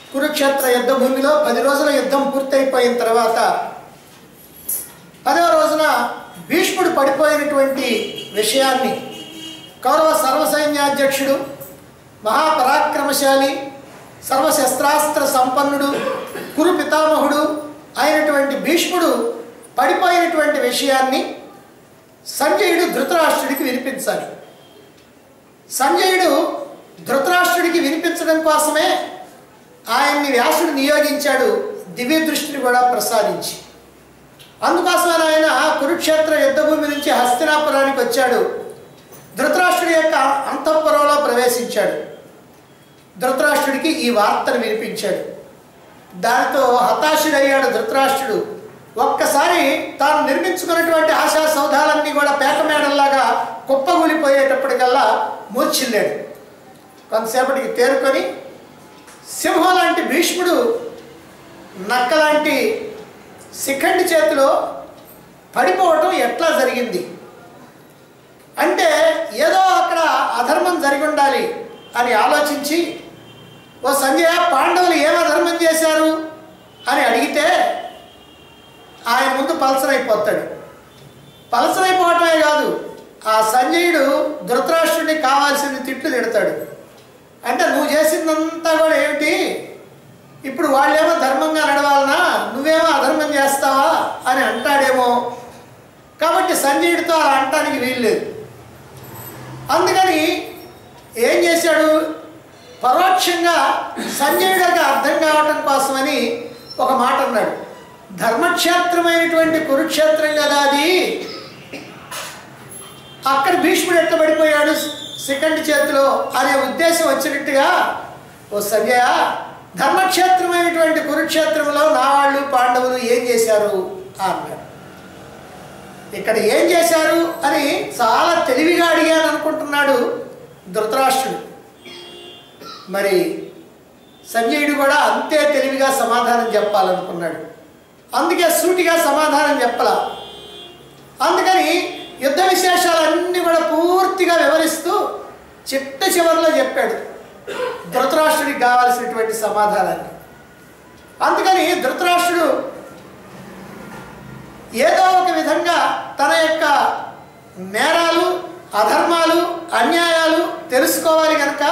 కురుక్షేత్ర యుద్ధ భూమిలో పది రోజుల యుద్ధం పూర్తయిపోయిన తర్వాత పదవ రోజున భీష్ముడు పడిపోయినటువంటి విషయాన్ని కౌరవ సర్వసైన్యాధ్యక్షుడు మహాపరాక్రమశాలి సర్వశస్త్రాస్త్ర సంపన్నుడు కురు పితామహుడు అయినటువంటి భీష్ముడు పడిపోయినటువంటి విషయాన్ని సంజయుడు ధృతరాష్ట్రుడికి వినిపించాలి సంజయుడు ధృతరాష్ట్రుడికి వినిపించడం కోసమే ఆయన్ని వ్యాసుడు నియోగించాడు దివ్య దృష్టిని కూడా ప్రసాదించి అందుకోసమే ఆయన కురుక్షేత్ర యుద్ధభూమి నుంచి హస్తినాపురానికి వచ్చాడు ధృతరాష్ట్రుడి యొక్క అంతఃపురంలో ప్రవేశించాడు ధృతరాష్ట్రుడికి ఈ వార్తను వినిపించాడు దానితో హతాశుడయ్యాడు ధృతరాష్ట్రుడు ఒక్కసారి తాను నిర్మించుకున్నటువంటి ఆశా సౌధాలన్నీ కూడా పేకమేడల్లాగా కుప్పగూలిపోయేటప్పటికల్లా మూర్చిల్లాడు కొంతసేపటికి తేరుకొని సింహం లాంటి భీష్ముడు నక్క లాంటి శిఖండి చేతిలో పడిపోవటం ఎట్లా జరిగింది అంటే ఏదో అక్కడ అధర్మం జరిగి ఉండాలి అని ఆలోచించి ఓ సంజయ పాండవులు ఏం అధర్మం చేశారు అని అడిగితే ఆయన ముందు పలసరైపోతాడు పలసరైపోవటమే కాదు ఆ సంజయుడు ధృతరాష్ట్రుడిని కావాల్సింది తిట్లు తిడతాడు అంటే నువ్వు చేసిందంతా కూడా ఏమిటి ఇప్పుడు వాళ్ళేమో ధర్మంగా నడవాలనా నువ్వేమో అధర్మం చేస్తావా అని అంటాడేమో కాబట్టి సంజయుడితో అలా అంటానికి వీల్లేదు అందుకని ఏం చేశాడు పరోక్షంగా సంజయుడికి అర్థం కావటం కోసమని ఒక మాట అన్నాడు ధర్మక్షేత్రమైనటువంటి కురుక్షేత్రం కదా అది అక్కడ భీష్ముడు ఎట్ట పడిపోయాడు సెకండ్ చేతిలో అనే ఉద్దేశం వచ్చినట్టుగా ఓ సంజయ ధర్మక్షేత్రమైనటువంటి కురుక్షేత్రంలో నా వాళ్ళు పాండవులు ఏం చేశారు అన్నాడు ఇక్కడ ఏం చేశారు అని చాలా తెలివిగా అడిగాను అనుకుంటున్నాడు ధృతరాష్ట్రుడు మరి సంజయుడు కూడా అంతే తెలివిగా సమాధానం చెప్పాలనుకున్నాడు అందుకే సూటిగా సమాధానం చెప్పలా అందుకని యుద్ధ విశేషాలన్నీ కూడా పూర్తిగా వివరిస్తూ చిట్ట చివరిలో చెప్పాడు ధృతరాష్ట్రుడికి కావాల్సినటువంటి సమాధానాన్ని అందుకని ధృతరాష్ట్రుడు ఏదో ఒక విధంగా తన యొక్క నేరాలు అధర్మాలు అన్యాయాలు తెలుసుకోవాలి కనుక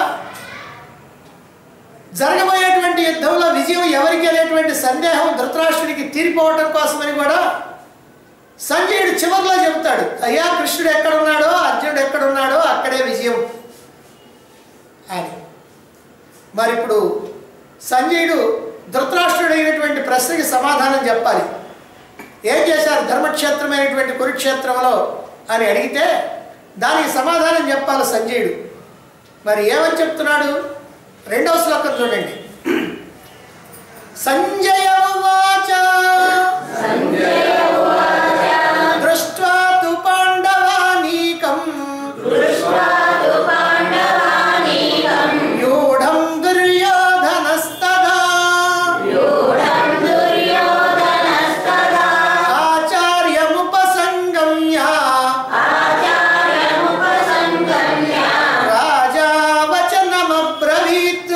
జరగబోయేటువంటి యుద్ధంలో విజయం ఎవరికి అనేటువంటి సందేహం ధృతరాష్ట్రుడికి తీరిపోవటం కోసమని కూడా సంజయుడు చివరిలో చెబుతాడు అయ్యా కృష్ణుడు ఎక్కడున్నాడో అర్జునుడు ఎక్కడున్నాడో అక్కడే విజయం అని మరి ఇప్పుడు సంజయుడు ధృతరాష్ట్రుడు అయినటువంటి ప్రశ్నకి సమాధానం చెప్పాలి ఏం చేశారు ధర్మక్షేత్రమైనటువంటి కురుక్షేత్రంలో అని అడిగితే దానికి సమాధానం చెప్పాలి సంజయుడు మరి ఏమని చెప్తున్నాడు రెండవ శ్లోకం చూడండి సంజయ ఉవాచ దృష్ట్వా తు పాండవానీకం యూఢం దుర్యోధనస్తదా ఆచార్యముపసంగమ్య రాజా వచనమబ్రవీత్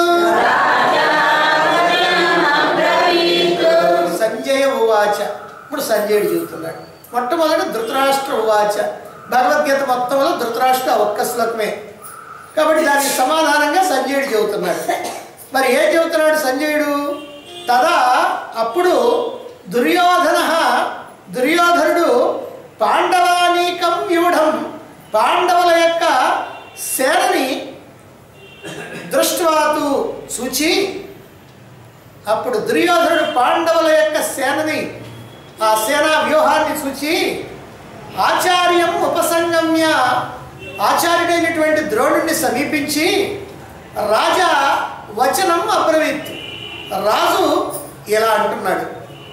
సంజయ ఉవాచ ఇప్పుడు సంజయుడు చెబుతున్నాడు మొట్టమొదటి ధృతరాష్ట్ర ఉవాచ భగవద్గీత మొత్తంలో ధృతరాష్ట్ర ఒక్క శ్లోకమే కాబట్టి దానికి సమాధానంగా సంజయుడు చెబుతున్నాడు మరి ఏం చెబుతున్నాడు సంజయుడు తదా అప్పుడు దుర్యోధన దుర్యోధనుడు పాండవానీకం వ్యూఢం పాండవుల యొక్క సేనని దృష్టివాతు చూచి అప్పుడు దుర్యోధనుడు పాండవుల యొక్క సేనని ఆ సేనా వ్యూహాన్ని చూచి ఆచార్యం ఉపసంగమ్య ఆచార్యుడైనటువంటి ద్రోణుడిని సమీపించి రాజా వచనం అబ్రవీత్ రాజు ఇలా అంటున్నాడు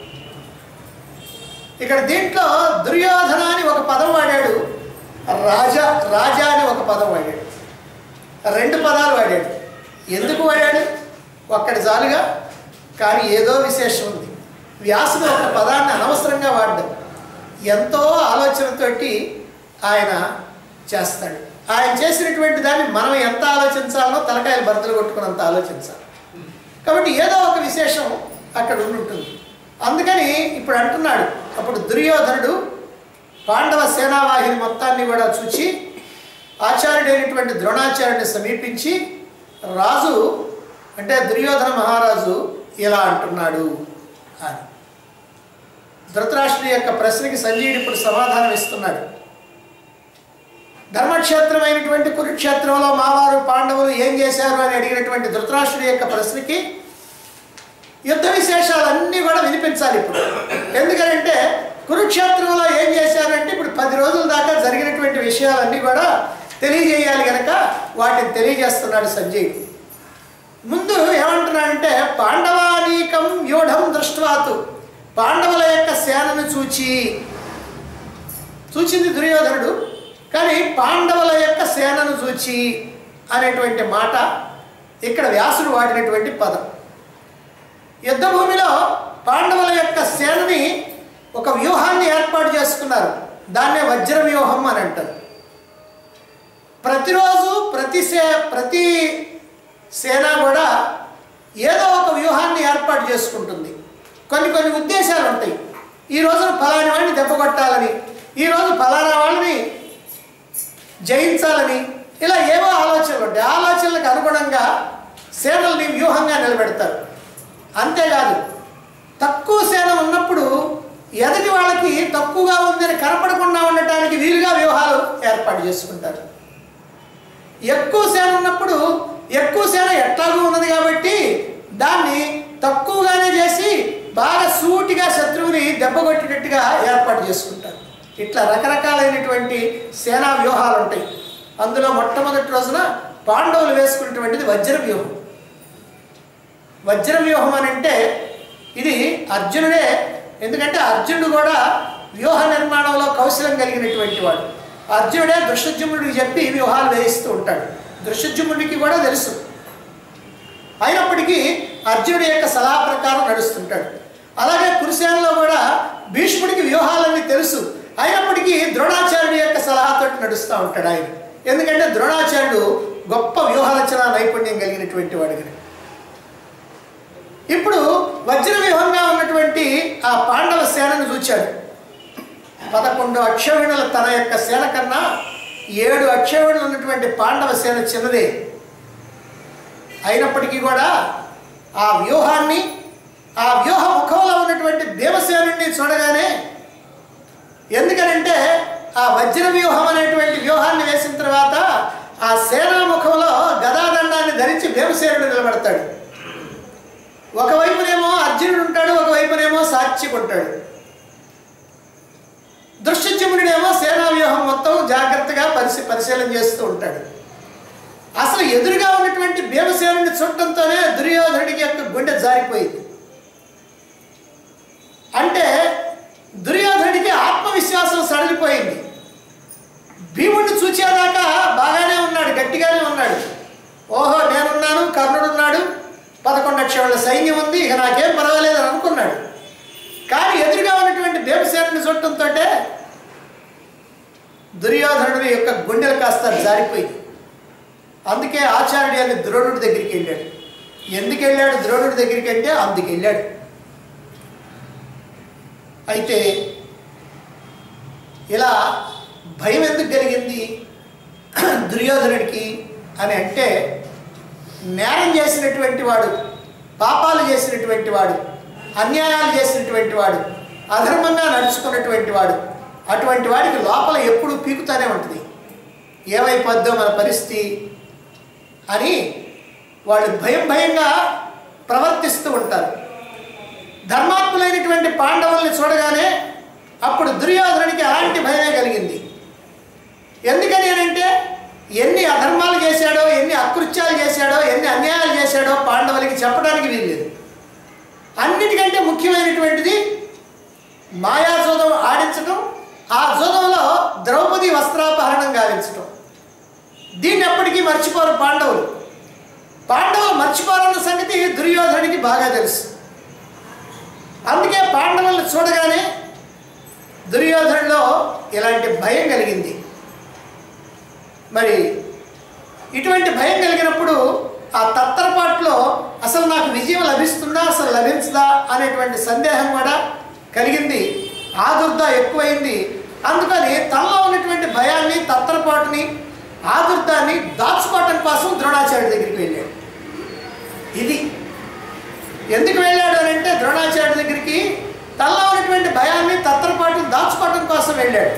ఇక్కడ దీంట్లో దుర్యోధన అని ఒక పదం వాడాడు రాజా రాజా అని ఒక పదం వాడాడు రెండు పదాలు వాడాడు ఎందుకు వాడాడు ఒక్కటి చాలుగా కానీ ఏదో విశేషం ఉంది వ్యాసుడు ఒక పదాన్ని అనవసరంగా వాడ్డాడు ఎంతో ఆలోచనతోటి ఆయన చేస్తాడు ఆయన చేసినటువంటి దాన్ని మనం ఎంత ఆలోచించాలనో తలకాయలు బద్దలు కొట్టుకున్నంత ఆలోచించాలి కాబట్టి ఏదో ఒక విశేషం అక్కడ ఉండి ఉంటుంది అందుకని ఇప్పుడు అంటున్నాడు అప్పుడు దుర్యోధనుడు పాండవ సేనావాహిని మొత్తాన్ని కూడా చూచి ఆచార్యుడైనటువంటి ద్రోణాచార్యుడిని సమీపించి రాజు అంటే దుర్యోధన మహారాజు ఇలా అంటున్నాడు అని ధృతరాష్ట్రుడి యొక్క ప్రశ్నకి సంజయుడు ఇప్పుడు సమాధానం ఇస్తున్నాడు ధర్మక్షేత్రమైనటువంటి కురుక్షేత్రంలో మావారు పాండవులు ఏం చేశారు అని అడిగినటువంటి ధృతరాష్ట్రుడి యొక్క ప్రశ్నకి యుద్ధ విశేషాలన్నీ కూడా వినిపించాలి ఇప్పుడు ఎందుకంటే కురుక్షేత్రంలో ఏం చేశారంటే ఇప్పుడు పది రోజుల దాకా జరిగినటువంటి విషయాలన్నీ కూడా తెలియజేయాలి కనుక వాటిని తెలియజేస్తున్నాడు సంజయుడు ముందు ఏమంటున్నాడంటే పాండవానీకం వ్యూఢం దృష్ట్వాతు పాండవుల యొక్క సేనను చూచి చూచింది దుర్యోధనుడు కానీ పాండవుల యొక్క సేనను చూచి అనేటువంటి మాట ఇక్కడ వ్యాసుడు వాడినటువంటి పదం యుద్ధభూమిలో పాండవుల యొక్క సేనని ఒక వ్యూహాన్ని ఏర్పాటు చేసుకున్నారు దాన్నే వజ్ర వ్యూహం అని అంటారు ప్రతిరోజు ప్రతి సే ప్రతి సేన కూడా ఏదో ఒక వ్యూహాన్ని ఏర్పాటు చేసుకుంటుంది కొన్ని కొన్ని ఉద్దేశాలు ఉంటాయి ఈ రోజున ఫలాని వాడిని దెబ్బ కొట్టాలని ఈరోజు ఫలానా వాళ్ళని జయించాలని ఇలా ఏవో ఆలోచనలు ఉంటాయి ఆ ఆలోచనలకు అనుగుణంగా సేనల్ని వ్యూహంగా నిలబెడతారు అంతేకాదు తక్కువ సేన ఉన్నప్పుడు ఎదుటి వాళ్ళకి తక్కువగా ఉందని కనపడకుండా ఉండటానికి వీలుగా వ్యూహాలు ఏర్పాటు చేసుకుంటారు ఎక్కువ సేన ఉన్నప్పుడు ఎక్కువ సేన ఎట్లాగూ ఉన్నది కాబట్టి దాన్ని తక్కువగానే చేసి బాగా సూటిగా శత్రువుని దెబ్బకొట్టేటట్టుగా ఏర్పాటు చేసుకుంటారు ఇట్లా రకరకాలైనటువంటి సేనా వ్యూహాలు ఉంటాయి అందులో మొట్టమొదటి రోజున పాండవులు వేసుకున్నటువంటిది వజ్ర వ్యూహం వజ్ర వ్యూహం అని అంటే ఇది అర్జునుడే ఎందుకంటే అర్జునుడు కూడా వ్యూహ నిర్మాణంలో కౌశలం కలిగినటువంటి వాడు అర్జునుడే దృశ్యజుమ్ముడికి చెప్పి వ్యూహాలు వేయిస్తూ ఉంటాడు దృశ్యజుమ్ముడికి కూడా తెలుసు అయినప్పటికీ అర్జునుడి యొక్క సలహా ప్రకారం నడుస్తుంటాడు అలాగే కురుసేనలో కూడా భీష్ముడికి వ్యూహాలన్నీ తెలుసు అయినప్పటికీ ద్రోణాచార్యుడి యొక్క సలహాతో నడుస్తూ ఉంటాడు ఆయన ఎందుకంటే ద్రోణాచార్యుడు గొప్ప వ్యూహరచన నైపుణ్యం కలిగినటువంటి వాడు కనుక. ఇప్పుడు వజ్ర వ్యూహంగా ఉన్నటువంటి ఆ పాండవ సేనను చూచాడు పదకొండు అక్షవిణుల తన యొక్క సేన కన్నా ఏడు అక్షవిణులు ఉన్నటువంటి పాండవ సేన చిన్నదే అయినప్పటికీ కూడా ఆ వ్యూహాన్ని ఆ వ్యూహ ముఖంలో ఉన్నటువంటి భీమసేనుడిని చూడగానే ఎందుకనంటే ఆ వజ్ర వ్యూహం అనేటువంటి వ్యూహాన్ని వేసిన తర్వాత ఆ సేనా ముఖంలో గదాదండాన్ని ధరించి భీమసేనుడు నిలబడతాడు ఒకవైపునేమో అర్జునుడు ఉంటాడు ఒకవైపునేమో సాక్షికి ఉంటాడు దృశ్యచిముడేమో సేనా వ్యూహం మొత్తం జాగ్రత్తగా పరిశీ పరిశీలన చేస్తూ ఉంటాడు అసలు ఎదురుగా ఉన్నటువంటి భీమసేనుడిని చూడటంతోనే దుర్యోధనుడికి యొక్క గుండె జారిపోయింది అంటే దుర్యోధనుడికి ఆత్మవిశ్వాసం సడలిపోయింది భీముడిని చూచేదాకా బాగానే ఉన్నాడు గట్టిగానే ఉన్నాడు ఓహో నేనున్నాను కర్ణుడున్నాడు పదకొండు అక్షరాల సైన్యం ఉంది ఇక నాకేం పర్వాలేదు అని అనుకున్నాడు కానీ ఎదురుగా ఉన్నటువంటి భీమసేనుడిని చూడటంతో దుర్యోధనుడి యొక్క గుండెలు కాస్త జారిపోయింది అందుకే ఆచార్యుడు అని ద్రోణుడి దగ్గరికి వెళ్ళాడు ఎందుకు వెళ్ళాడు ద్రోణుడి దగ్గరికి అంటే అందుకు వెళ్ళాడు అయితే ఇలా భయం ఎందుకు కలిగింది దుర్యోధనుడికి అని అంటే నేరం చేసినటువంటి వాడు పాపాలు చేసినటువంటి వాడు అన్యాయాలు చేసినటువంటి వాడు అధర్మంగా నడుచుకున్నటువంటి వాడు అటువంటి వాడికి లోపల ఎప్పుడు పీకుతానే ఉంటుంది ఏమైపోద్దో మన పరిస్థితి అని వాళ్ళు భయం భయంగా ప్రవర్తిస్తూ ఉంటారు ధర్మాత్ములైనటువంటి పాండవుల్ని చూడగానే అప్పుడు దుర్యోధనుడికి అలాంటి భయమే కలిగింది ఎందుకని అంటే ఎన్ని అధర్మాలు చేశాడో ఎన్ని అకృత్యాలు చేశాడో ఎన్ని అన్యాయాలు చేశాడో పాండవులకి చెప్పడానికి వీల్లేదు అన్నిటికంటే ముఖ్యమైనటువంటిది మాయాజూదం ఆడించడం ఆ జూదంలో ద్రౌపది వస్త్రాపహరణం గావించడం దీన్ని ఎప్పటికీ మర్చిపోరు పాండవులు పాండవులు మర్చిపోరన్న సంగతి దుర్యోధనుడికి బాగా తెలుసు అందుకే పాండవులను చూడగానే దుర్యోధనులో ఇలాంటి భయం కలిగింది మరి ఇటువంటి భయం కలిగినప్పుడు ఆ తత్తరపాటులో అసలు నాకు విజయం లభిస్తుందా అసలు లభించదా అనేటువంటి సందేహం కూడా కలిగింది ఆదుర్ద ఎక్కువైంది అందుకని తనలో ఉన్నటువంటి భయాన్ని తత్తరపాటుని ఆదుర్దాన్ని దాచుకోవటం కోసం ద్రోణాచార్య దగ్గరికి వెళ్ళాడు ఇది ఎందుకు వెళ్ళాడు అని అంటే ద్రోణాచార్య దగ్గరికి తనలో ఉన్నటువంటి భయాన్ని తత్తరపాటుని దాచుకోవటం కోసం వెళ్ళాడు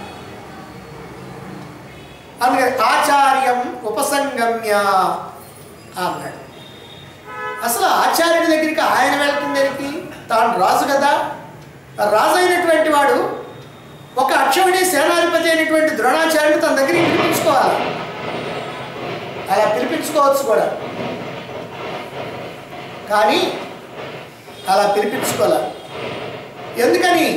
అందుకని ఆచార్యం ఉపసంగమ్య అన్నాడు అసలు ఆచార్యుడి దగ్గరికి ఆయన వెళ్ళటం దగ్గరికి తాను రాజు కదా ఆ రాజు అయినటువంటి వాడు ఒక అక్షవుడి సేనాధిపతి అయినటువంటి ద్రోణాచార్యుడు తన దగ్గరికి పిలిపించుకోవాలి అలా పిలిపించుకోవచ్చు కూడా కానీ అలా పిలిపించుకోవాలి ఎందుకని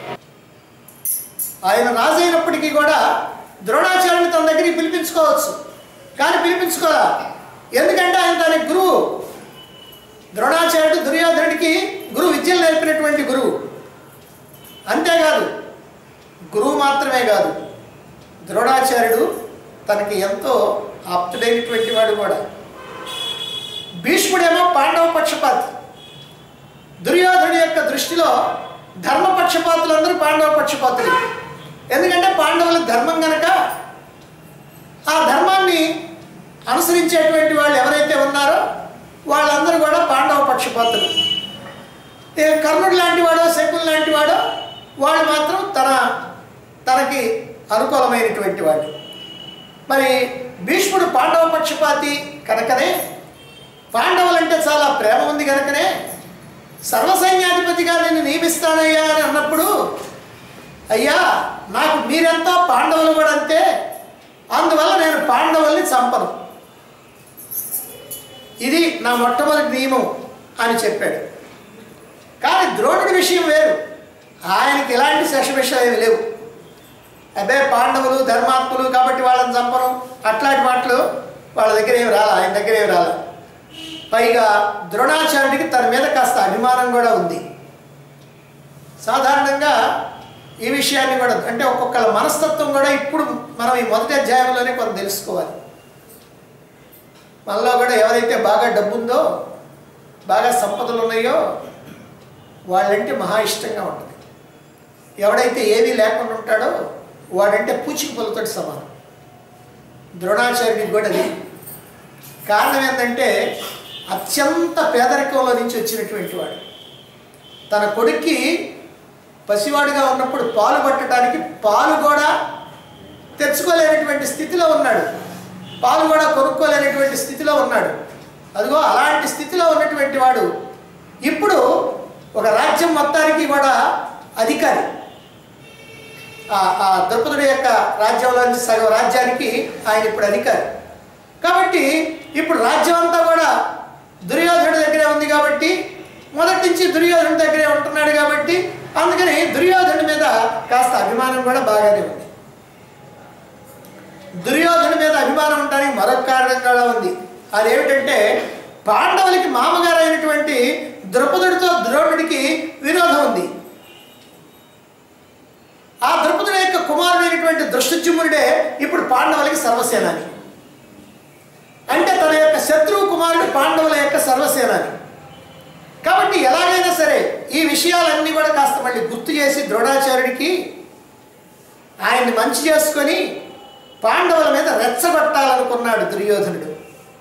ఆయన రాజు అయినప్పటికీ కూడా ద్రోణాచార్యుని తన దగ్గరికి పిలిపించుకోవచ్చు కానీ పిలిపించుకోవాలా ఎందుకంటే ఆయన తన గురువు ద్రోణాచార్యుడు దుర్యోధనుడికి గురువు విద్యలు నేర్పినటువంటి గురువు అంతేకాదు గురువు మాత్రమే కాదు ద్రోణాచార్యుడు తనకి ఎంతో ఆప్తుడైనటువంటి వాడు కూడా భీష్ముడేమో పాండవ పక్షపాతి దుర్యోధనుడి యొక్క దృష్టిలో ధర్మ పక్షపాతులందరూ పాండవ పక్షపాతులు ఎందుకంటే పాండవుల ధర్మం గనక ఆ ధర్మాన్ని అనుసరించేటువంటి వాళ్ళు ఎవరైతే ఉన్నారో వాళ్ళందరూ కూడా పాండవ పక్షపాతులు ఏ కర్ణుడు లాంటి వాడో శకులు లాంటి వాడో వాళ్ళు మాత్రం తన తనకి అనుకూలమైనటువంటి వాడు మరి భీష్ముడు పాండవ పక్షపాతి కనుకనే పాండవులంటే చాలా ప్రేమ ఉంది కనుకనే సర్వసైన్యాధిపతిగా నేను నియమిస్తానయ్యా అని అన్నప్పుడు అయ్యా నాకు మీరెంతో పాండవులు కూడా అంతే అందువల్ల నేను పాండవుల్ని చంపను ఇది నా మొట్టమొదటి నియమం అని చెప్పాడు కానీ ద్రోణుడి విషయం వేరు ఆయనకి ఎలాంటి శశభిషాలు ఏమి లేవు అదే పాండవులు ధర్మాత్ములు కాబట్టి వాళ్ళని చంపను అట్లాంటి మాటలు వాళ్ళ దగ్గర ఏమి రాలా ఆయన దగ్గర ఏమి రాలా పైగా ద్రోణాచార్యుడికి తన మీద కాస్త అభిమానం కూడా ఉంది సాధారణంగా ఈ విషయాన్ని కూడా అంటే ఒక్కొక్కళ్ళ మనస్తత్వం కూడా ఇప్పుడు మనం ఈ మొదటి అధ్యాయంలోనే కొంత తెలుసుకోవాలి మనలో కూడా ఎవరైతే బాగా డబ్బు ఉందో బాగా సంపదలు ఉన్నాయో వాళ్ళంటే మహా ఇష్టంగా ఉంటుంది ఎవడైతే ఏమీ లేకుండా ఉంటాడో వాడంటే పూచికి పొలతోటి సమానం ద్రోణాచార్యుడికి కూడా అది కారణం ఏంటంటే అత్యంత పేదరికంలో నుంచి వచ్చినటువంటి వాడు తన కొడుక్కి పసివాడిగా ఉన్నప్పుడు పాలు పట్టడానికి పాలు కూడా తెచ్చుకోలేనటువంటి స్థితిలో ఉన్నాడు పాలు కూడా కొనుక్కోలేనటువంటి స్థితిలో ఉన్నాడు అదిగో అలాంటి స్థితిలో ఉన్నటువంటి వాడు ఇప్పుడు ఒక రాజ్యం మొత్తానికి కూడా అధికారి ఆ- ఆ ద్రౌపదుడి యొక్క రాజ్యంలోంచి సగం రాజ్యానికి ఆయన ఇప్పుడు అధికారి కాబట్టి ఇప్పుడు రాజ్యం అంతా కూడా దుర్యోధనుడి దగ్గరే ఉంది కాబట్టి మొదటి నుంచి దుర్యోధనుడి దగ్గరే ఉంటున్నాడు కాబట్టి అందుకని దుర్యోధనుడి మీద కాస్త అభిమానం కూడా బాగానే ఉంది దుర్యోధనుడి మీద అభిమానం ఉండడానికి మరొక కారణం కూడా ఉంది అదేమిటంటే పాండవులకి మామగారు అయినటువంటి ద్రౌపదుడితో ద్రోణుడికి విరోధం ఉంది ఆ ద్రౌపదుడి యొక్క కుమారుడైనటువంటి దృష్టజుమ్ముడే ఇప్పుడు పాండవులకి సర్వసేనాని అంటే తన యొక్క శత్రువు కుమారుడు పాండవుల యొక్క సర్వసేనాని కాబట్టి ఎలాగైనా సరే ఈ విషయాలన్నీ కూడా కాస్త మళ్ళీ గుర్తు చేసి ద్రోణాచార్యుడికి ఆయన్ని మంచి చేసుకొని పాండవుల మీద రెచ్చగొట్టాలనుకున్నాడు దుర్యోధనుడు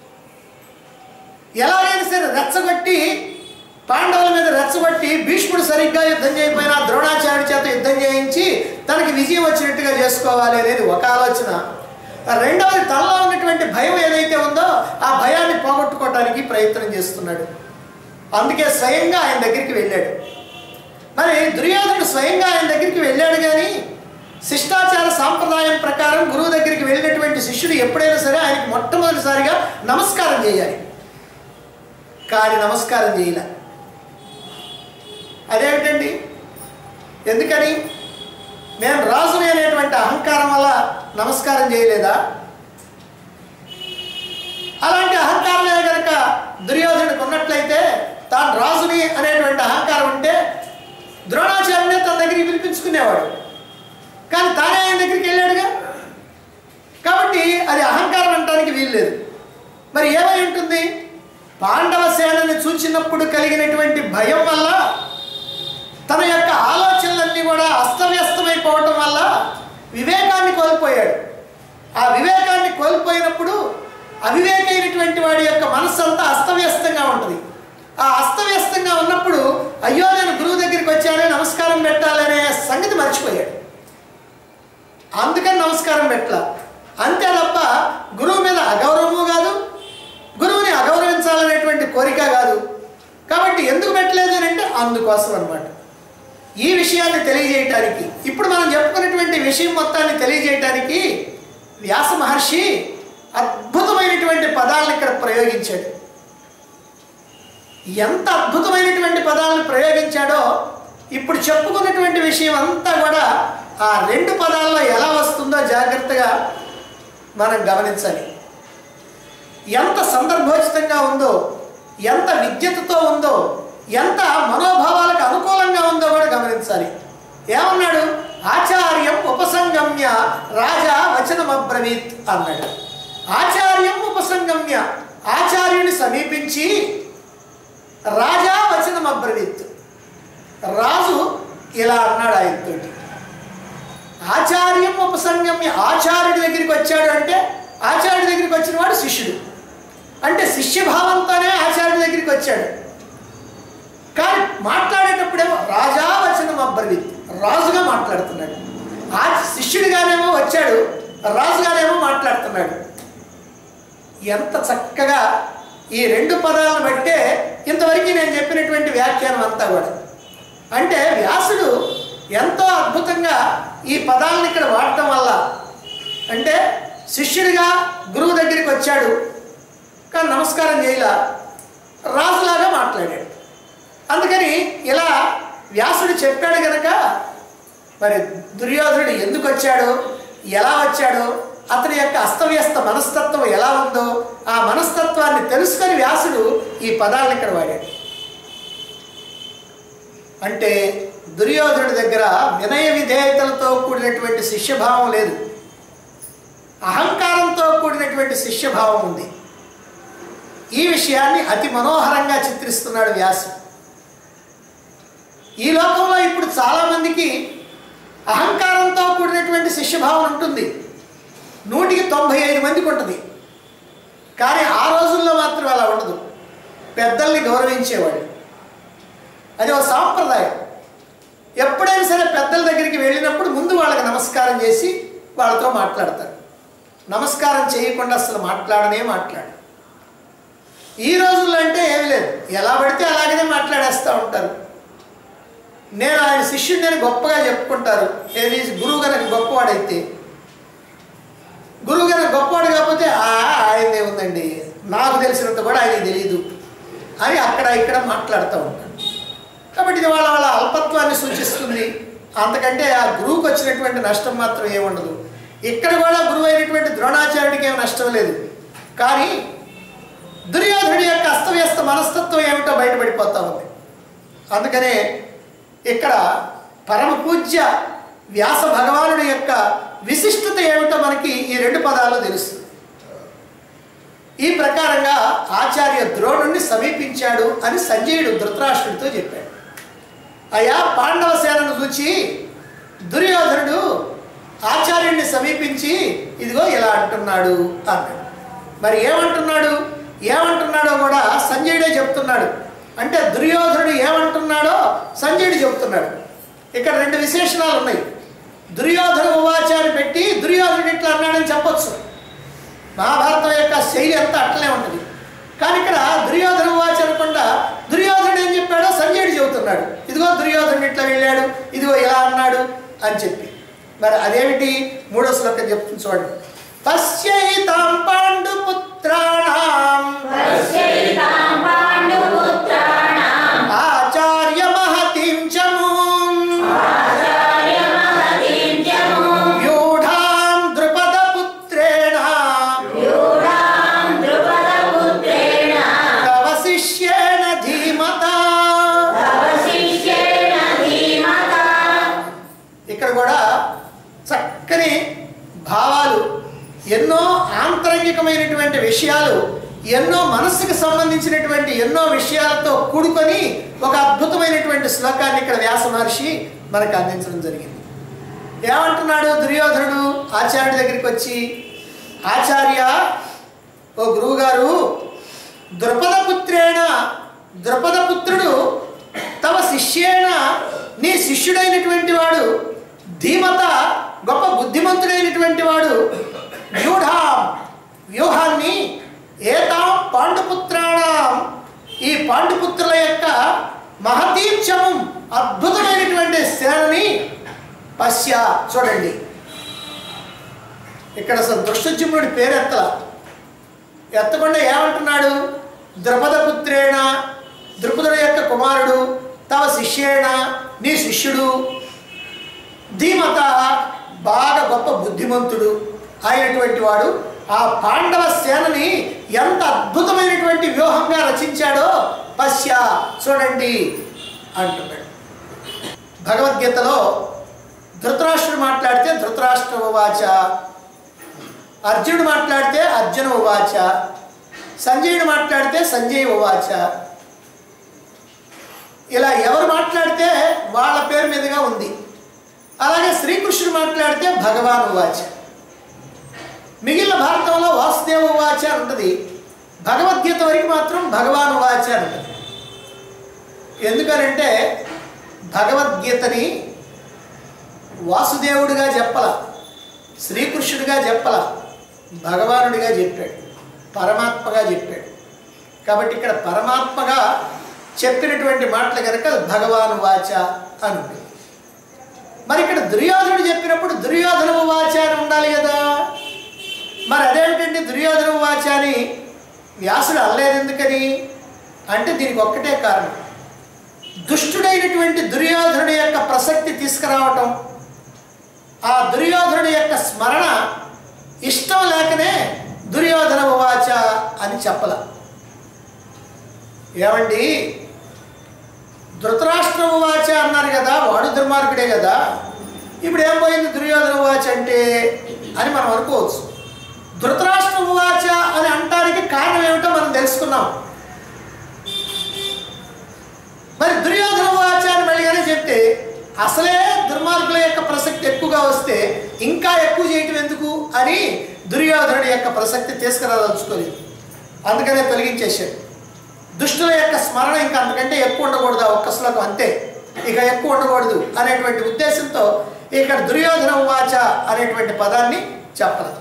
ఎలాగైనా సరే రెచ్చగొట్టి పాండవుల మీద రెచ్చగొట్టి భీష్ముడు సరిగ్గా యుద్ధం చేయకపోయినా ద్రోణాచార్యుడి చేత యుద్ధం చేయించి తనకి విజయం వచ్చినట్టుగా చేసుకోవాలి అనేది ఒక ఆలోచన రెండవది తనలో ఉన్నటువంటి భయం ఏదైతే ఉందో ఆ భయాన్ని పోగొట్టుకోవడానికి ప్రయత్నం చేస్తున్నాడు అందుకే స్వయంగా ఆయన దగ్గరికి వెళ్ళాడు మరి దుర్యోధనుడు స్వయంగా ఆయన దగ్గరికి వెళ్ళాడు కానీ శిష్టాచార సాంప్రదాయం ప్రకారం గురువు దగ్గరికి వెళ్ళినటువంటి శిష్యుడు ఎప్పుడైనా సరే ఆయనకి మొట్టమొదటిసారిగా నమస్కారం చేయాలి కానీ నమస్కారం చేయలే అదేమిటండి ఎందుకని నేను రాజుని అనేటువంటి అహంకారం వల్ల నమస్కారం చేయలేదా అలాంటి అహంకారమే కనుక దుర్యోధనుడికి ఉన్నట్లయితే తాను రాజుని అనేటువంటి అహంకారం ఉంటే ద్రోణాచార్యునే తన దగ్గరికి పిలిపించుకునేవాడు కానీ తానే ఆయన దగ్గరికి వెళ్ళాడుగా కాబట్టి అది అహంకారం అనటానికి వీల్లేదు మరి ఏమై ఉంటుంది పాండవ సేనని చూచినప్పుడు కలిగినటువంటి భయం వల్ల తన యొక్క ఆలోచనలన్నీ కూడా అస్తవ్యస్తమైపోవటం వల్ల వివేకాన్ని కోల్పోయాడు ఆ వివేకాన్ని కోల్పోయినప్పుడు అవివేకైనటువంటి వాడి యొక్క మనస్సు అంతా అస్తవ్యస్తంగా ఉంటుంది ఆ అస్తవ్యస్తంగా ఉన్నప్పుడు అయ్యో నేను గురువు దగ్గరికి వచ్చానే నమస్కారం పెట్టాలనే సంగతి మర్చిపోయాడు అందుకని నమస్కారం పెట్టాల అంతే తప్ప గురువు మీద అగౌరవము కాదు గురువుని అగౌరవించాలనేటువంటి కోరిక కాదు కాబట్టి ఎందుకు పెట్టలేదు అని అంటే అందుకోసం అనమాట ఈ విషయాన్ని తెలియజేయటానికి ఇప్పుడు మనం చెప్పుకున్నటువంటి విషయం మొత్తాన్ని తెలియజేయటానికి వ్యాస మహర్షి అద్భుతమైనటువంటి పదాలను ఇక్కడ ప్రయోగించాడు ఎంత అద్భుతమైనటువంటి పదాలను ప్రయోగించాడో ఇప్పుడు చెప్పుకున్నటువంటి విషయం అంతా కూడా ఆ రెండు పదాల్లో ఎలా వస్తుందో జాగ్రత్తగా మనం గమనించాలి ఎంత సందర్భోచితంగా ఉందో ఎంత విద్యతతో ఉందో ఎంత మనోభావాలకు అనుకూలంగా ఉందో కూడా గమనించాలి ఏమన్నాడు ఆచార్యం ఉపసంగమ్య రాజా వచనమబ్రవీత్ అన్నాడు ఆచార్యం ఉపసంగమ్య ఆచార్యుని సమీపించి రాజా వచనం అబ్రవీత్ రాజు ఇలా అన్నాడు ఆయనతోటి ఆచార్యం ఉపసంగమ్య ఆచార్యుడి దగ్గరికి వచ్చాడు అంటే ఆచార్యుడి దగ్గరికి వచ్చిన వాడు శిష్యుడు అంటే శిష్యభావంతోనే ఆచార్యుడి దగ్గరికి వచ్చాడు కానీ మాట్లాడేటప్పుడేమో రాజా వచనం అబ్రవీత్ రాజుగా మాట్లాడుతున్నాడు ఆ శిష్యుడిగానేమో వచ్చాడు రాజుగానేమో మాట్లాడుతున్నాడు ఎంత చక్కగా ఈ రెండు పదాలను బట్టే ఇంతవరకు నేను చెప్పినటువంటి వ్యాఖ్యానం అంతా కూడా అంటే వ్యాసుడు ఎంతో అద్భుతంగా ఈ పదాలను ఇక్కడ వాడటం వల్ల అంటే శిష్యుడిగా గురువు దగ్గరికి వచ్చాడు కానీ నమస్కారం చేయలా రాజులాగా మాట్లాడాడు అందుకని ఇలా వ్యాసుడు చెప్పాడు కనుక మరి దుర్యోధనుడు ఎందుకు వచ్చాడు ఎలా వచ్చాడు అతని యొక్క అస్తవ్యస్త మనస్తత్వం ఎలా ఉందో ఆ మనస్తత్వాన్ని తెలుసుకొని వ్యాసుడు ఈ పదాలను ఇక్కడ వాడాడు అంటే దుర్యోధనుడి దగ్గర వినయ విధేయతలతో కూడినటువంటి శిష్యభావం లేదు అహంకారంతో కూడినటువంటి శిష్యభావం ఉంది ఈ విషయాన్ని అతి మనోహరంగా చిత్రిస్తున్నాడు వ్యాసు ఈ లోకంలో ఇప్పుడు చాలామందికి అహంకారంతో కూడినటువంటి శిష్యభావం ఉంటుంది నూటికి తొంభై ఐదు మందికి ఉంటుంది కానీ ఆ రోజుల్లో మాత్రం అలా ఉండదు పెద్దల్ని గౌరవించేవాడు అది ఒక సాంప్రదాయం ఎప్పుడైనా సరే పెద్దల దగ్గరికి వెళ్ళినప్పుడు ముందు వాళ్ళకి నమస్కారం చేసి వాళ్ళతో మాట్లాడతారు నమస్కారం చేయకుండా అసలు మాట్లాడనే మాట్లాడు ఈ రోజుల్లో అంటే ఏమి లేదు ఎలా పడితే అలాగనే మాట్లాడేస్తూ ఉంటారు నేను ఆయన శిష్యుడిని నేను గొప్పగా చెప్పుకుంటారు ఏది గురువు కనుక గొప్పవాడైతే గురువు కనుక గొప్పవాడు కాకపోతే "ఆ, ఆయనదే ఉందండి నాకు తెలిసినంత కూడా ఆయనకి తెలియదు అని అక్కడ ఇక్కడ మాట్లాడుతూ ఉంటారు కాబట్టి ఇది వాళ్ళ వాళ్ళ అల్పత్వాన్ని సూచిస్తుంది అంతకంటే ఆ గురువుకి వచ్చినటువంటి నష్టం మాత్రం ఏముండదు ఇక్కడ కూడా గురువు అయినటువంటి ద్రోణాచార్యుడికి ఏమి నష్టం లేదు కానీ దుర్యోధనుడి యొక్క అస్తవ్యస్త మనస్తత్వం ఏమిటో బయటపడిపోతా ఉంది అందుకనే ఇక్కడ పరమ పూజ్య వ్యాస భగవానుడి యొక్క విశిష్టత ఏమిటో మనకి ఈ రెండు పదాలు తెలుస్తుంది ఈ ప్రకారంగా ఆచార్య ద్రోణుణ్ణి సమీపించాడు అని సంజయుడు ధృతరాష్ట్రుడితో చెప్పాడు అయా పాండవ సేనను చూచి దుర్యోధనుడు ఆచార్యుడిని సమీపించి ఇదిగో ఇలా అంటున్నాడు అన్నాడు మరి ఏమంటున్నాడు ఏమంటున్నాడో కూడా సంజయుడే చెప్తున్నాడు అంటే దుర్యోధనుడు ఏమంటున్నాడో సంజయుడు చెప్తున్నాడు ఇక్కడ రెండు విశేషణాలు ఉన్నాయి దుర్యోధన ఉవాచారి పెట్టి దుర్యోధనుడు ఇట్లా అన్నాడని చెప్పొచ్చు మహాభారతం యొక్క శైలి అంతా అట్లనే ఉంటుంది కానీ ఇక్కడ దుర్యోధన వాచ్ అనకుండా దుర్యోధనుడు ఏం చెప్పాడో సంజయుడు చెబుతున్నాడు ఇదిగో దుర్యోధనుడు ఇట్లా వెళ్ళాడు ఇదిగో ఇలా అన్నాడు అని చెప్పి మరి అదేమిటి మూడో శ్లోకం చెప్తుంది చూడండి పశ్యైతాం పాండు పుత్రాణం పశ్యైతాం పాండుపుత్రాణాం ఆచార్య మహతిం చమూం ఆచార్యమహతిం చమూం వ్యూఢాం ద్రుపద పుత్రేణ యూఢాం ద్రుపదపుత్రేణ తవ శిష్యేణ ధీమతా తవ శిష్యేణ ధీమతా ఇక్కడ కూడా చక్కని భావాలు ఎన్నో ఆంతరంగికమైనటువంటి విషయాలు ఎన్నో మనస్సుకు సంబంధించినటువంటి ఎన్నో విషయాలతో కూడుకొని ఒక అద్భుతమైనటువంటి శ్లోకాన్ని ఇక్కడ వ్యాస మహర్షి మనకు అందించడం జరిగింది ఏమంటున్నాడు దుర్యోధనుడు ఆచార్యుడి దగ్గరికి వచ్చి ఆచార్య ఓ గురువుగారు ద్రుపదపుత్రేణ ద్రుపదపుత్రుడు తమ శిష్యేణ నీ శిష్యుడైనటువంటి వాడు ధీమత గొప్ప బుద్ధిమంతుడైనటువంటి వాడు వ్యూఢాం వ్యూహాన్ని ఏతాం పాండుపుత్రాణం ఈ పాండుపుత్రుల యొక్క మహతీర్చమం అద్భుతమైనటువంటి సేనని పశ్య చూడండి ఇక్కడ అసలు దృష్టజుమ్నుడి పేరు ఎత్తల ఎత్తకుండా ఏమంటున్నాడు ద్రుపదపుత్రేణ ద్రుపదుడి యొక్క కుమారుడు తవ శిష్యేణ నీ శిష్యుడు ధీమత బాగా గొప్ప బుద్ధిమంతుడు అయినటువంటి వాడు ఆ పాండవ సేనని ఎంత అద్భుతమైనటువంటి వ్యూహంగా రచించాడో పశ్య చూడండి అంటున్నాడు భగవద్గీతలో ధృతరాష్ట్రుడు మాట్లాడితే ధృతరాష్ట్ర ఉవాచ అర్జునుడు మాట్లాడితే అర్జున ఉవాచ సంజయుడు మాట్లాడితే సంజయ్ ఉవాచ ఇలా ఎవరు మాట్లాడితే వాళ్ళ పేరు మీదుగా ఉంది అలాగే శ్రీకృష్ణుడు మాట్లాడితే భగవాన్ ఉవాచ మిగిలిన భారతంలో వాసుదేవ ఉవాచ అని ఉంటుంది భగవద్గీత వరకు మాత్రం భగవాన్ ఉవాచ అని ఉంటుంది ఎందుకనంటే భగవద్గీతని వాసుదేవుడిగా చెప్పల శ్రీకృష్ణుడిగా చెప్పల భగవానుడిగా చెప్పాడు పరమాత్మగా చెప్పాడు కాబట్టి ఇక్కడ పరమాత్మగా చెప్పినటువంటి మాటలు కనుక భగవాను వాచ అని ఉంది మరి ఇక్కడ దుర్యోధనుడు చెప్పినప్పుడు దుర్యోధన వాచ అని ఉండాలి కదా మరి అదేమిటండి దుర్యోధన వాచ అని వ్యాసుడు అనలేదు ఎందుకని అంటే దీనికి ఒక్కటే కారణం దుష్టుడైనటువంటి దుర్యోధనుడి యొక్క ప్రసక్తి తీసుకురావటం ఆ దుర్యోధనుడి యొక్క స్మరణ ఇష్టం లేకనే దుర్యోధన ఉవాచ అని చెప్పల ఏమండి ధృతరాష్ట్ర ఉవాచ అన్నారు కదా వాడు దుర్మార్గుడే కదా ఇప్పుడు ఏం పోయింది దుర్యోధన ఉవాచ అంటే అని మనం అనుకోవచ్చు ధృతరాష్ట్ర ఉవాచ అని అంటానికి కారణం ఏమిటో మనం తెలుసుకున్నాం మరి దుర్యోధన ఉవాచ అని మళ్ళీగానే చెప్తే అసలే దుర్మార్గుల యొక్క ప్రసక్తి ఎక్కువగా వస్తే ఇంకా ఎక్కువ చేయటం ఎందుకు అని దుర్యోధనుడి యొక్క ప్రసక్తి తీసుకురాదలుచుకోలేదు అందుకనే తొలగించేశాడు దుష్టుల యొక్క స్మరణ ఇంకా అంతకంటే ఎక్కువ ఉండకూడదు ఆ ఒక్క శ్లోకం అంతే ఇక ఎక్కువ ఉండకూడదు అనేటువంటి ఉద్దేశంతో ఇక్కడ దుర్యోధన ఉవాచ అనేటువంటి పదాన్ని చెప్పలేదు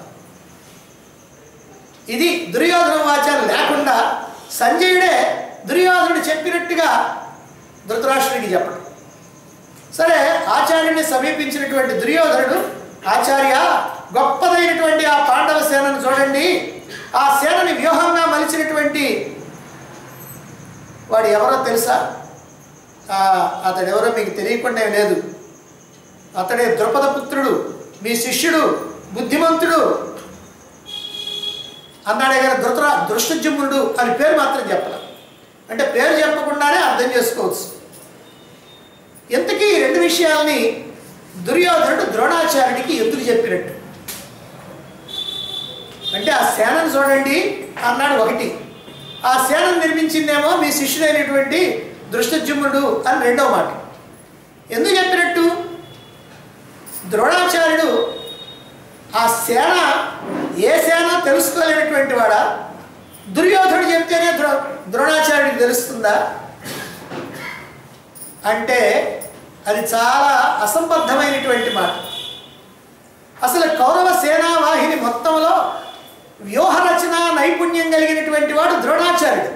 ఇది దుర్యోధన వాచ లేకుండా సంజయుడే దుర్యోధనుడు చెప్పినట్టుగా ధృతరాష్ట్రుడికి చెప్పడం సరే ఆచార్యుడిని సమీపించినటువంటి దుర్యోధనుడు ఆచార్య గొప్పదైనటువంటి ఆ పాండవ సేనను చూడండి ఆ సేనని వ్యూహంగా మలిచినటువంటి వాడు ఎవరో తెలుసా ఆ, అతడు ఎవరో మీకు తెలియకుండా ఏం లేదు అతడే ద్రుపద పుత్రుడు మీ శిష్యుడు బుద్ధిమంతుడు అన్నాడే కానీ ధృతరా దృష్టజుమ్నుడు అని పేరు మాత్రం చెప్పాలి అంటే పేరు చెప్పకుండానే అర్థం చేసుకోవచ్చు ఎంతకీ ఈ రెండు విషయాల్ని దుర్యోధనుడు ద్రోణాచార్యుడికి ఎందుకు చెప్పినట్టు అంటే ఆ సేనను చూడండి అన్నాడు ఒకటి ఆ సేనను నిర్మించిందేమో మీ శిష్యుడైనటువంటి దృష్టజుమ్నుడు అని రెండో మాట ఎందుకు చెప్పినట్టు ద్రోణాచార్యుడు ఆ సేన ఏ సేన తెలుసుకోలేనటువంటి వాడా దుర్యోధనుడు చెప్తేనే ద్రో ద్రోణాచార్యుడికి తెలుస్తుందా అంటే అది చాలా అసంబద్ధమైనటువంటి మాట అసలు కౌరవ సేనా వాహిని మొత్తంలో వ్యూహ రచన నైపుణ్యం కలిగినటువంటి వాడు ద్రోణాచార్యుడు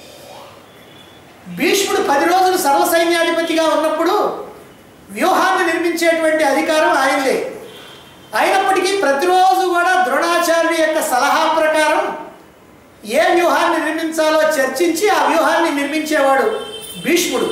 భీష్ముడు పది రోజులు సర్వ సైన్యాధిపతిగా ఉన్నప్పుడు వ్యూహాన్ని నిర్మించేటువంటి అధికారం ఆయనదే అయినప్పటికీ ప్రతిరోజు కూడా ద్రోణాచార్యుడి యొక్క సలహా ప్రకారం ఏ వ్యూహాన్ని నిర్మించాలో చర్చించి ఆ వ్యూహాన్ని నిర్మించేవాడు భీష్ముడు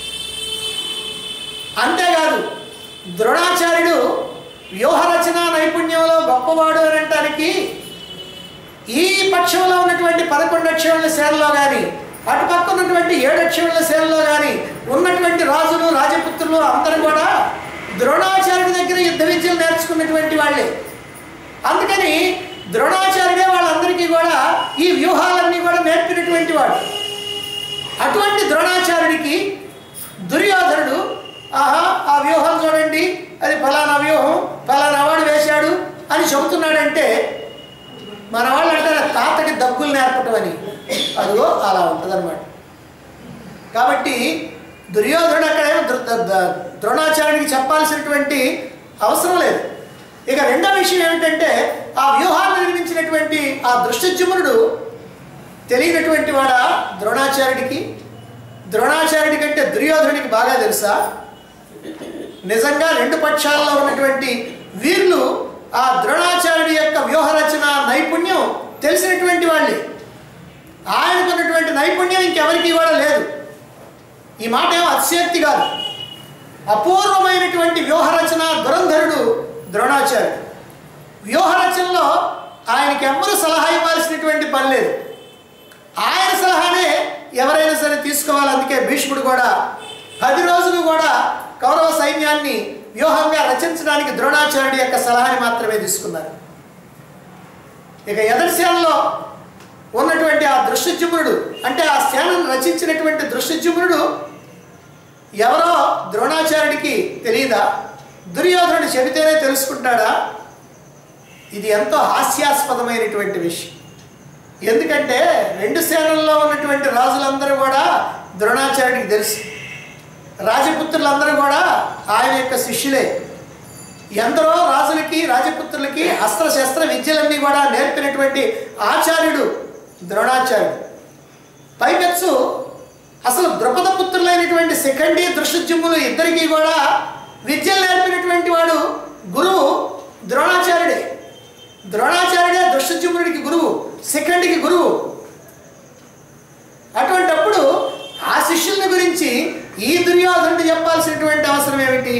అంతేకాదు ద్రోణాచార్యుడు వ్యూహ రచన నైపుణ్యంలో గొప్పవాడు అని అనటానికి ఈ పక్షంలో ఉన్నటువంటి పదకొండు అక్షముల సేనలో కానీ అటు పక్క ఉన్నటువంటి ఏడు అక్షముల సేనలో కానీ ఉన్నటువంటి రాజులు రాజపుత్రులు అందరూ కూడా ద్రోణాచార్యుడి దగ్గర యుద్ధ విద్యలు నేర్చుకున్నటువంటి వాళ్ళే అందుకని ద్రోణాచార్యుడే వాళ్ళందరికీ కూడా ఈ వ్యూహాలన్నీ కూడా నేర్పినటువంటి వాడు అటువంటి ద్రోణాచార్యుడికి దుర్యోధనుడు ఆహా ఆ వ్యూహం చూడండి అది ఫలానా వ్యూహం ఫలానా వాడు వేశాడు అని చెబుతున్నాడంటే మన వాళ్ళు అంటారు తాతకి దగ్గులు నేర్పటం అని అదిగో అలా ఉంటుందన్నమాట కాబట్టి దుర్యోధనుడు అక్కడేమో దృ- ద- ద- ద్రోణాచార్యుడికి చెప్పాల్సినటువంటి అవసరం లేదు ఇక రెండో విషయం ఏమిటంటే ఆ వ్యూహాన్ని నిర్మించినటువంటి ఆ దృష్టజుమ్నుడు తెలియనటువంటి వాడా ద్రోణాచార్యుడికి ద్రోణాచార్యుడి కంటే దుర్యోధనుడికి బాగా తెలుసా నిజంగా రెండు పక్షాల్లో ఉన్నటువంటి వీళ్ళు ఆ ద్రోణాచార్యుడి యొక్క వ్యూహ రచన నైపుణ్యం తెలిసినటువంటి వాళ్ళే ఆయనకున్నటువంటి నైపుణ్యం ఇంకెవరికి కూడా లేదు ఈ మాట ఏమో అతిశయోక్తి కాదు అపూర్వమైనటువంటి వ్యూహ రచన దురంధరుడు ద్రోణాచార్యుడు వ్యూహ రచనలో ఆయనకి ఎవ్వరూ సలహా ఇవ్వాల్సినటువంటి పని లేదు ఆయన సలహానే ఎవరైనా సరే తీసుకోవాలి అందుకే భీష్ముడు కూడా పది రోజులు కూడా కౌరవ సైన్యాన్ని వ్యూహంగా రచించడానికి ద్రోణాచార్యుడి యొక్క సలహాని మాత్రమే తీసుకున్నారు ఇక ఎదటి సేనలో ఉన్నటువంటి ఆ దృశ్యజుమ్నుడు అంటే ఆ సేనను రచించినటువంటి దృశ్యజుమ్నుడు ఎవరో ద్రోణాచార్యుడికి తెలియదా దుర్యోధనుడు చెబితేనే తెలుసుకుంటాడా ఇది ఎంతో హాస్యాస్పదమైనటువంటి విషయం ఎందుకంటే రెండు సేనల్లో ఉన్నటువంటి రాజులందరూ కూడా ద్రోణాచార్యుడికి తెలుసు రాజపుత్రులందరూ కూడా ఆయన యొక్క శిష్యులే ఎందరో రాజులకి రాజపుత్రులకి అస్త్ర శస్త్ర విద్యలన్నీ కూడా నేర్పినటువంటి ఆచార్యుడు ద్రోణాచార్యుడు పైపెచ్చు అసలు ద్రుపద పుత్రులైనటువంటి శిఖండి దృశ్యజుమ్ములు ఇద్దరికీ కూడా విద్యలు నేర్పినటువంటి వాడు గురువు ద్రోణాచార్యుడే ద్రోణాచార్యుడే దృశ్యజుమ్ముడికి గురువు శిఖండికి గురువు అటువంటప్పుడు ఆ శిష్యుల్ని గురించి ఈ దుర్యోధనుడు చెప్పాల్సినటువంటి అవసరం ఏమిటి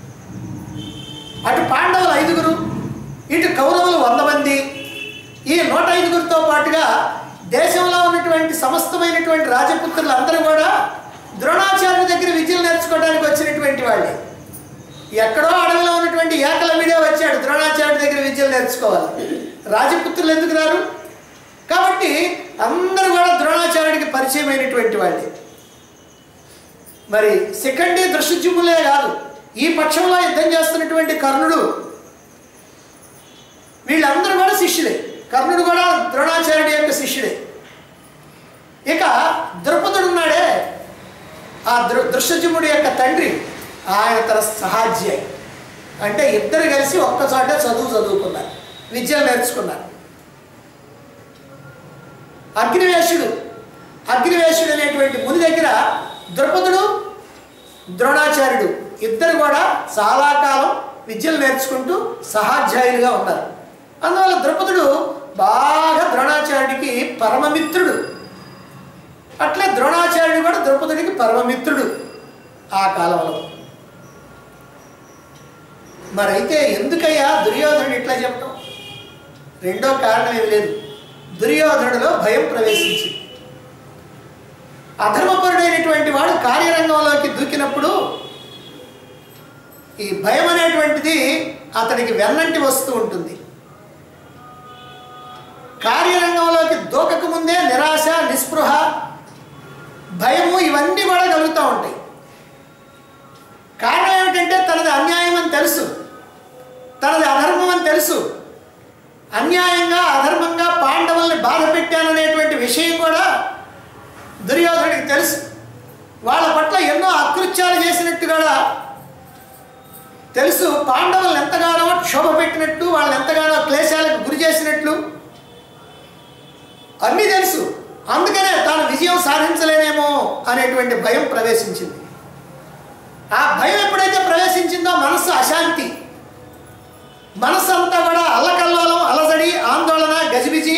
అటు పాండవులు ఐదుగురు ఇటు కౌరవులు వంద మంది ఈ నూట ఐదుగురితో పాటుగా దేశంలో ఉన్నటువంటి సమస్తమైనటువంటి రాజపుత్రులు అందరూ కూడా ద్రోణాచార్యుడి దగ్గర విద్యలు నేర్చుకోవడానికి వచ్చినటువంటి వాళ్ళే ఎక్కడో అడవిలో ఉన్నటువంటి ఏకలవిడే వచ్చాడు ద్రోణాచార్యుడి దగ్గర విద్యలు నేర్చుకోవాలి రాజపుత్రులు ఎందుకు రారు కాబట్టి అందరూ కూడా ద్రోణాచార్యుడికి పరిచయమైనటువంటి వాళ్ళే మరి శిఖండి దృశ్యజుమ్ములే కాదు ఈ పక్షంలో యుద్ధం చేస్తున్నటువంటి కర్ణుడు వీళ్ళందరూ కూడా శిష్యులే కర్ణుడు కూడా ద్రోణాచార్యుడి యొక్క శిష్యుడే ఇక ద్రుపదుడు ఉన్నాడే ఆ దృ దృశ్యజుముడి యొక్క తండ్రి ఆయన తన సహాధ్యాయి అంటే ఇద్దరు కలిసి ఒక్కచోట చదువు చదువుకున్నారు విద్యలు నేర్చుకున్నారు అగ్నివేశుడు అగ్నివేశుడు అనేటువంటి ముని దగ్గర ద్రుపదుడు ద్రోణాచార్యుడు ఇద్దరు కూడా చాలా కాలం విద్యలు నేర్చుకుంటూ సహాధ్యాయులుగా ఉన్నారు అందువల్ల ద్రుపదుడు బాగా ద్రోణాచార్యుడికి పరమమిత్రుడు అట్లే ద్రోణాచార్యుడు కూడా ద్రౌపదుడికి పరమమిత్రుడు ఆ కాలంలో మరైతే ఎందుకయ్యా దుర్యోధనుడు ఇట్లా చెప్పడం రెండో కారణం ఏమి లేదు దుర్యోధనుడిలో భయం ప్రవేశించింది అధర్మపరుడైనటువంటి వాడు కార్యరంగంలోకి దూకినప్పుడు ఈ భయం అనేటువంటిది అతనికి వెన్నంటి వస్తూ ఉంటుంది కార్యరంగంలోకి దూకక ముందే నిరాశ నిస్పృహ భయము ఇవన్నీ కూడా కలుగుతూ ఉంటాయి కారణం ఏమిటంటే తనది అన్యాయం అని తెలుసు తనది అధర్మం అని తెలుసు అన్యాయంగా అధర్మంగా పాండవుల్ని బాధ పెట్టాననేటువంటి విషయం కూడా దుర్యోధనుడికి తెలుసు వాళ్ళ పట్ల ఎన్నో అకృత్యాలు చేసినట్టు కూడా తెలుసు పాండవులను ఎంతగానో క్షోభ పెట్టినట్టు వాళ్ళని ఎంతగానో క్లేశాలకు గురి చేసినట్లు అన్నీ తెలుసు అందుకనే తాను విజయం సాధించలేనేమో అనేటువంటి భయం ప్రవేశించింది ఆ భయం ఎప్పుడైతే ప్రవేశించిందో మనస్సు అశాంతి మనస్సు అంతా కూడా అల్లకల్లోలం అలజడి ఆందోళన గజిబిజి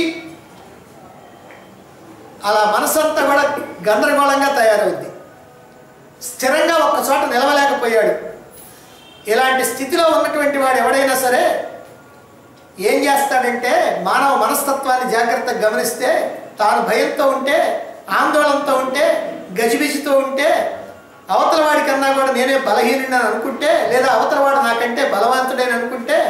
అలా మనస్సు అంతా కూడా గందరగోళంగా తయారవుద్ది స్థిరంగా ఒక్క చోట నిలవలేకపోయాడు ఇలాంటి స్థితిలో ఉన్నటువంటి వాడు ఎవడైనా సరే ఏం చేస్తాడంటే మానవ మనస్తత్వాన్ని జాగ్రత్తగా గమనిస్తే తాను భయంతో ఉంటే ఆందోళనతో ఉంటే గజిబిజితో ఉంటే అవతల వాడి కన్నా కూడా నేనే బలహీనుడని అనుకుంటే లేదా అవతల వాడు నాకంటే బలవంతుడని అనుకుంటే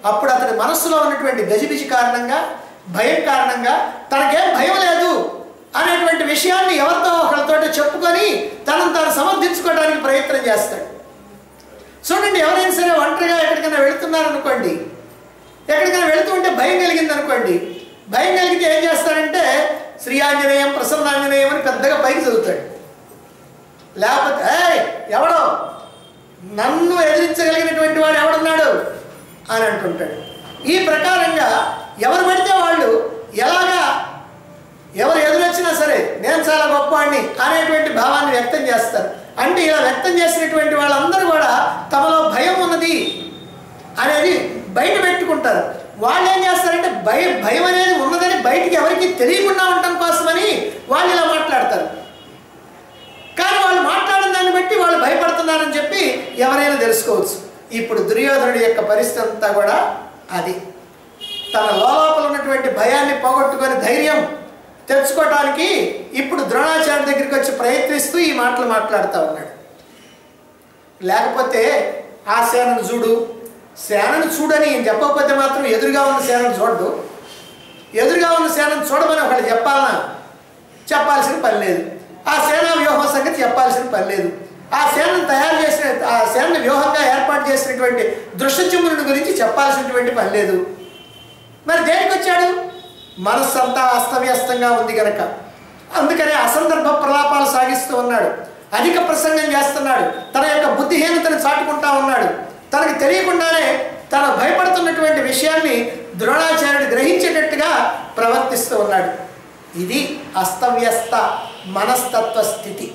అప్పుడు అతడి మనస్సులో ఉన్నటువంటి గజిబిజి కారణంగా భయం కారణంగా తనకేం భయం లేదు అనేటువంటి విషయాన్ని ఎవరితో ఒకరితో చెప్పుకొని తనను తాను సమర్థించుకోవడానికి ప్రయత్నం చేస్తాడు చూడండి ఎవరైనా సరే ఒంటరిగా ఎక్కడికైనా వెళుతున్నారనుకోండి ఎక్కడికైనా వెళుతూ ఉంటే భయం కలిగింది అనుకోండి భయం కలిగితే ఏం చేస్తాడంటే శ్రీ ఆంజనేయం ప్రసన్నాంజనేయం అని పెద్దగా పైకి చదువుతాడు లేకపోతే "ఏయ్, ఎవడో నన్ను ఎదిరించగలిగినటువంటి వాడు ఎవడున్నాడు అని అంటుంటాడు ఈ ప్రకారంగా ఎవరు పడితే వాళ్ళు ఎలాగా ఎవరు ఎదురొచ్చినా సరే నేను చాలా గొప్పవాడిని అనేటువంటి భావాన్ని వ్యక్తం చేస్తారు అంటే ఇలా వ్యక్తం చేసినటువంటి వాళ్ళందరూ కూడా తమలో భయం ఉన్నది అనేది బయట పెట్టుకుంటారు వాళ్ళు ఏం చేస్తారంటే భయం భయం అనేది ఉన్నదని బయటికి ఎవరికి తెలియకుండా ఉండటం కోసమని వాళ్ళు ఇలా మాట్లాడతారు కానీ వాళ్ళు మాట్లాడిన దాన్ని బట్టి వాళ్ళు భయపడుతున్నారని చెప్పి ఎవరైనా తెలుసుకోవచ్చు ఇప్పుడు దుర్యోధనుడి యొక్క పరిస్థితి అంతా కూడా అది తన లోపల ఉన్నటువంటి భయాన్ని పోగొట్టుకొని ధైర్యం తెచ్చుకోవటానికి ఇప్పుడు ద్రోణాచార్య దగ్గరికి వచ్చి ప్రయత్నిస్తూ ఈ మాటలు మాట్లాడుతూ ఉన్నాడు లేకపోతే ఆ సేనను చూడు సేనను చూడని ఈయన చెప్పకపోతే మాత్రం ఎదురుగా ఉన్న సేనను చూడడు ఎదురుగా ఉన్న సేనను చూడమని ఒకటి చెప్పాలనా చెప్పాల్సిన పని లేదు ఆ సేనా వ్యూహం సంగతి చెప్పాల్సిన పని లేదు ఆ సేనను తయారు చేసిన ఆ సేనను వ్యూహంగా ఏర్పాటు చేసినటువంటి దృశ్యచుమ్మునుడి గురించి చెప్పాల్సినటువంటి పని లేదు మరి దేనికి వచ్చాడు మనస్సు అంతా అస్తవ్యస్తంగా ఉంది గనక అందుకనే అసందర్భ ప్రలాపాలు సాగిస్తూ ఉన్నాడు అధిక ప్రసంగం చేస్తున్నాడు తన యొక్క బుద్ధిహీనతను చాటుకుంటా ఉన్నాడు తనకు తెలియకుండానే తను భయపడుతున్నటువంటి విషయాన్ని ద్రోణాచార్యుడు గ్రహించేటట్టుగా ప్రవర్తిస్తూ ఉన్నాడు ఇది అస్తవ్యస్త మనస్తత్వ స్థితి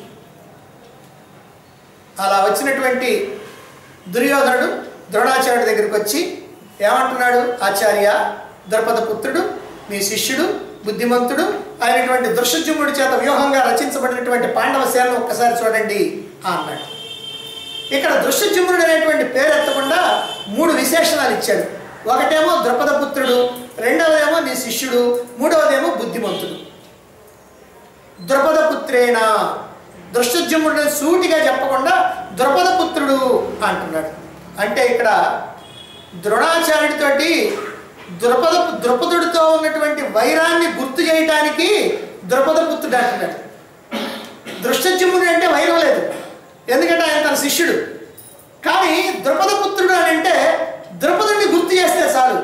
అలా వచ్చినటువంటి దుర్యోధనుడు ద్రోణాచార్యుడి దగ్గరికి వచ్చి ఏమంటున్నాడు ఆచార్య ద్రౌపద పుత్రుడు మీ శిష్యుడు బుద్ధిమంతుడు అయినటువంటి దృశ్యజుముడి చేత వ్యూహంగా రచించబడినటువంటి పాండవ సేనను ఒక్కసారి చూడండి అన్నాడు ఇక్కడ దృశ్యజుమ్నుడు అనేటువంటి పేరు ఎత్తకుండా మూడు విశేషణాలు ఇచ్చాడు ఒకటేమో ద్రౌపద పుత్రుడు రెండవదేమో నీ శిష్యుడు మూడవదేమో బుద్ధిమంతుడు ద్రౌపద పుత్రేనా దృష్టజుమ్ముడు సూటిగా చెప్పకుండా ద్రౌపద పుత్రుడు అంటున్నాడు అంటే ఇక్కడ ద్రోణాచార్యుడితోటి ద్రుపద ద్రుపదుడితో ఉన్నటువంటి వైరాన్ని గుర్తు చేయటానికి ద్రుపద పుత్రుడు అంటున్నాడు దృష్టజుమ్ముడు అంటే వైరం లేదు ఎందుకంటే ఆయన తన శిష్యుడు కానీ ద్రుపద పుత్రుడు అని అంటే ద్రుపదుడిని గుర్తు చేస్తే చాలు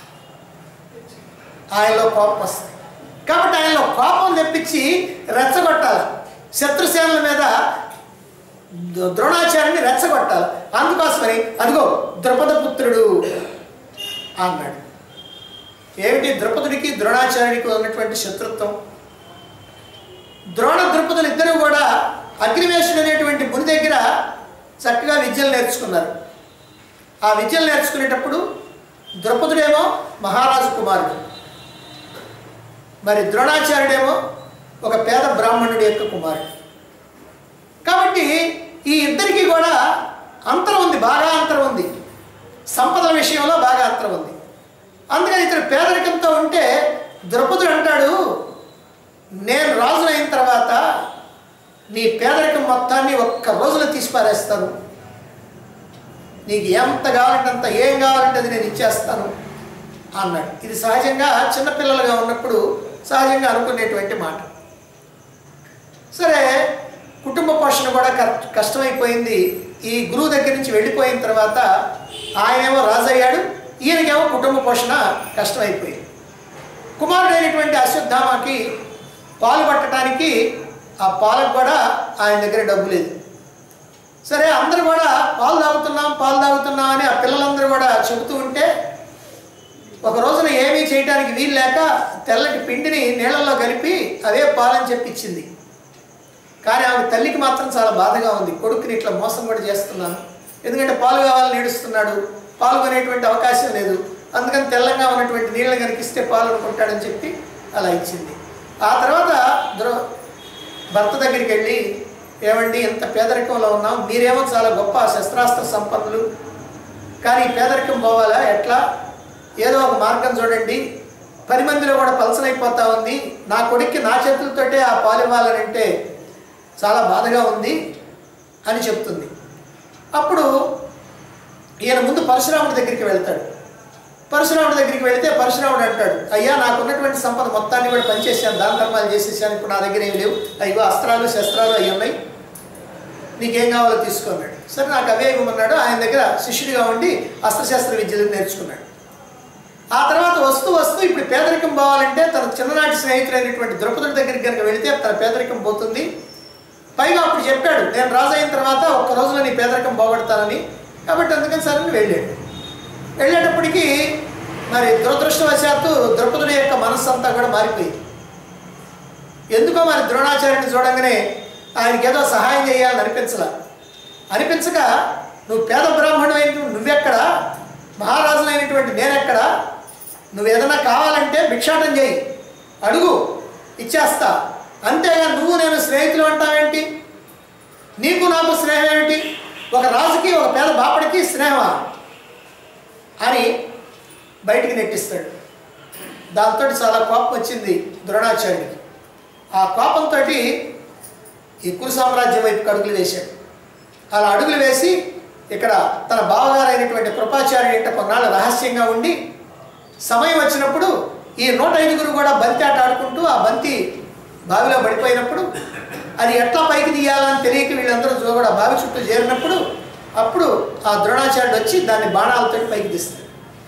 ఆయనలో కోపం వస్తుంది కాబట్టి ఆయనలో కోపం తెప్పించి రెచ్చగొట్టాలి శత్రుసేనల మీద ద- ద్రోణాచార్యుని రెచ్చగొట్టాలి అందుకోసమని అదిగో ద్రుపద పుత్రుడు అన్నాడు ఏమిటి ద్రుపదుడికి ద్రోణాచార్యుడికి ఉన్నటువంటి శత్రుత్వం ద్రోణ ద్రుపదులు ఇద్దరు కూడా అగ్నివేశుడు అనేటువంటి ముని దగ్గర చక్కగా విద్యలు నేర్చుకున్నారు ఆ విద్యలు నేర్చుకునేటప్పుడు ద్రౌపదుడేమో మహారాజు కుమారుడు మరి ద్రోణాచార్యుడేమో ఒక పేద బ్రాహ్మణుడి యొక్క కుమారుడు కాబట్టి ఈ ఇద్దరికి కూడా అంతరం ఉంది బాగా అంతరం ఉంది సంపదల విషయంలో బాగా అంతరం ఉంది అందుకని ఇతడు పేదరికంతో ఉంటే ద్రౌపదుడు అంటాడు నేను రాజును అయిన తర్వాత నీ పేదరికం మొత్తాన్ని ఒక్క రోజులో తీసి పారేస్తాను నీకు ఎంత కావాలంటే అంత ఏం కావాలంటే అది నేను ఇచ్చేస్తాను అన్నాడు ఇది సహజంగా చిన్నపిల్లలుగా ఉన్నప్పుడు సహజంగా అనుకునేటువంటి మాట సరే కుటుంబ పోషణ కూడా కష్ట కష్టమైపోయింది ఈ గురువు దగ్గర నుంచి వెళ్ళిపోయిన తర్వాత ఆయనేమో రాజయ్యాడు ఈయనకేమో కుటుంబ పోషణ కష్టమైపోయింది కుమారుడైనటువంటి అశ్వత్థామకి పాలు పట్టడానికి ఆ పాలకు కూడా ఆయన దగ్గర డబ్బు లేదు సరే అందరూ కూడా పాలు తాగుతున్నాం పాలు తాగుతున్నాం అని ఆ పిల్లలందరూ కూడా చెబుతూ ఉంటే ఒక రోజున ఏమీ చేయడానికి వీలు లేక తెల్లటి పిండిని నీళ్ళల్లో కలిపి అవే పాలని చెప్పి ఇచ్చింది కానీ ఆమె తల్లికి మాత్రం చాలా బాధగా ఉంది కొడుకుని ఇట్లా మోసం కూడా చేస్తున్నాను ఎందుకంటే పాలు కావాలని ఏడుస్తున్నాడు పాలు కొనేటువంటి అవకాశం లేదు అందుకని తెల్లంగా ఉన్నటువంటి నీళ్ళని కనిపిస్తే పాలు అనుకుంటాడని చెప్పి అలా ఇచ్చింది ఆ తర్వాత ద్రో భర్త దగ్గరికి వెళ్ళి ఏమండి ఇంత పేదరికంలో ఉన్నాం మీరేమో చాలా గొప్ప శస్త్రాస్త్ర సంపన్నులు కానీ ఈ పేదరికం పోవాలా ఎట్లా ఏదో ఒక మార్గం చూడండి పది మందిలో కూడా పలసనైపోతా ఉంది నా కొడుక్కి నా చేతులతోటే ఆ పాలు ఇవ్వాలని అంటే చాలా బాధగా ఉంది అని చెప్తుంది అప్పుడు ఈయన ముందు పరశురాముడి దగ్గరికి వెళ్తాడు పరశురాముడి దగ్గరికి వెళితే పరశురాముడు అంటాడు అయ్యా నాకు ఉన్నటువంటి సంపద మొత్తాన్ని కూడా పనిచేసాను దాన ధర్మాలు చేసేసాను ఇప్పుడు నా దగ్గర ఏమి లేవు అయ్యో అస్త్రాలు శస్త్రాలు అవి ఉన్నాయి నీకేం కావాలో తీసుకోన్నాడు సరే నాకు అవే ఇవ్వమన్నాడు ఆయన దగ్గర శిష్యుడిగా ఉండి అస్త్రశస్త్ర విద్యలు నేర్చుకున్నాడు ఆ తర్వాత వస్తూ వస్తూ ఇప్పుడు పేదరికం పోవాలంటే తన చిన్ననాటి స్నేహితుడైనటువంటి ద్రౌపదుడి దగ్గరికి కనుక వెళితే తన పేదరికం పోతుంది పైగా అప్పుడు చెప్పాడు నేను రాజు అయిన తర్వాత ఒక్క రోజులో నీ పేదరికం పోగొడతానని కాబట్టి అందుకని సరే అని వెళ్ళాడు వెళ్ళేటప్పటికి మరి దురదృష్టవశాత్తు ద్రౌపదుడి యొక్క మనస్సు అంతా కూడా మారిపోయింది ఎందుకో మరి ద్రోణాచార్యుని చూడంగానే ఆయనకి ఏదో సహాయం చేయాలని అనిపించలా అనిపించక నువ్వు పేద బ్రాహ్మణుడు అయిన నువ్వెక్కడా మహారాజులైనటువంటి నేనెక్కడా నువ్వు ఏదైనా కావాలంటే భిక్షాటం చేయి అడుగు ఇచ్చేస్తా అంతేగా నువ్వు నేను స్నేహితులు అంటావేంటి నీకు నాకు స్నేహం ఏమిటి ఒక రాజుకి ఒక పేద బాపడికి స్నేహమా అని బయటికి నెట్టిస్తాడు దాంతో చాలా కోపం వచ్చింది ద్రోణాచార్యుడికి ఆ కోపంతో ఈ కురు సామ్రాజ్యం వైపు అడుగులు వేశాడు అలా అడుగులు వేసి ఇక్కడ తన బావగారైనటువంటి కృపాచార్యుడి ఇంట కొన్నాళ్ళు రహస్యంగా ఉండి సమయం వచ్చినప్పుడు ఈ నూట ఐదుగురు కూడా బంతి ఆట ఆడుకుంటూ ఆ బంతి బావిలో పడిపోయినప్పుడు అది ఎట్లా పైకి తీయాలని తెలియక వీళ్ళందరూ చూ- కూడా బావి చుట్టూ చేరినప్పుడు అప్పుడు ఆ ద్రోణాచార్యుడు వచ్చి దాన్ని బాణాలతో పైకి తీస్తాడు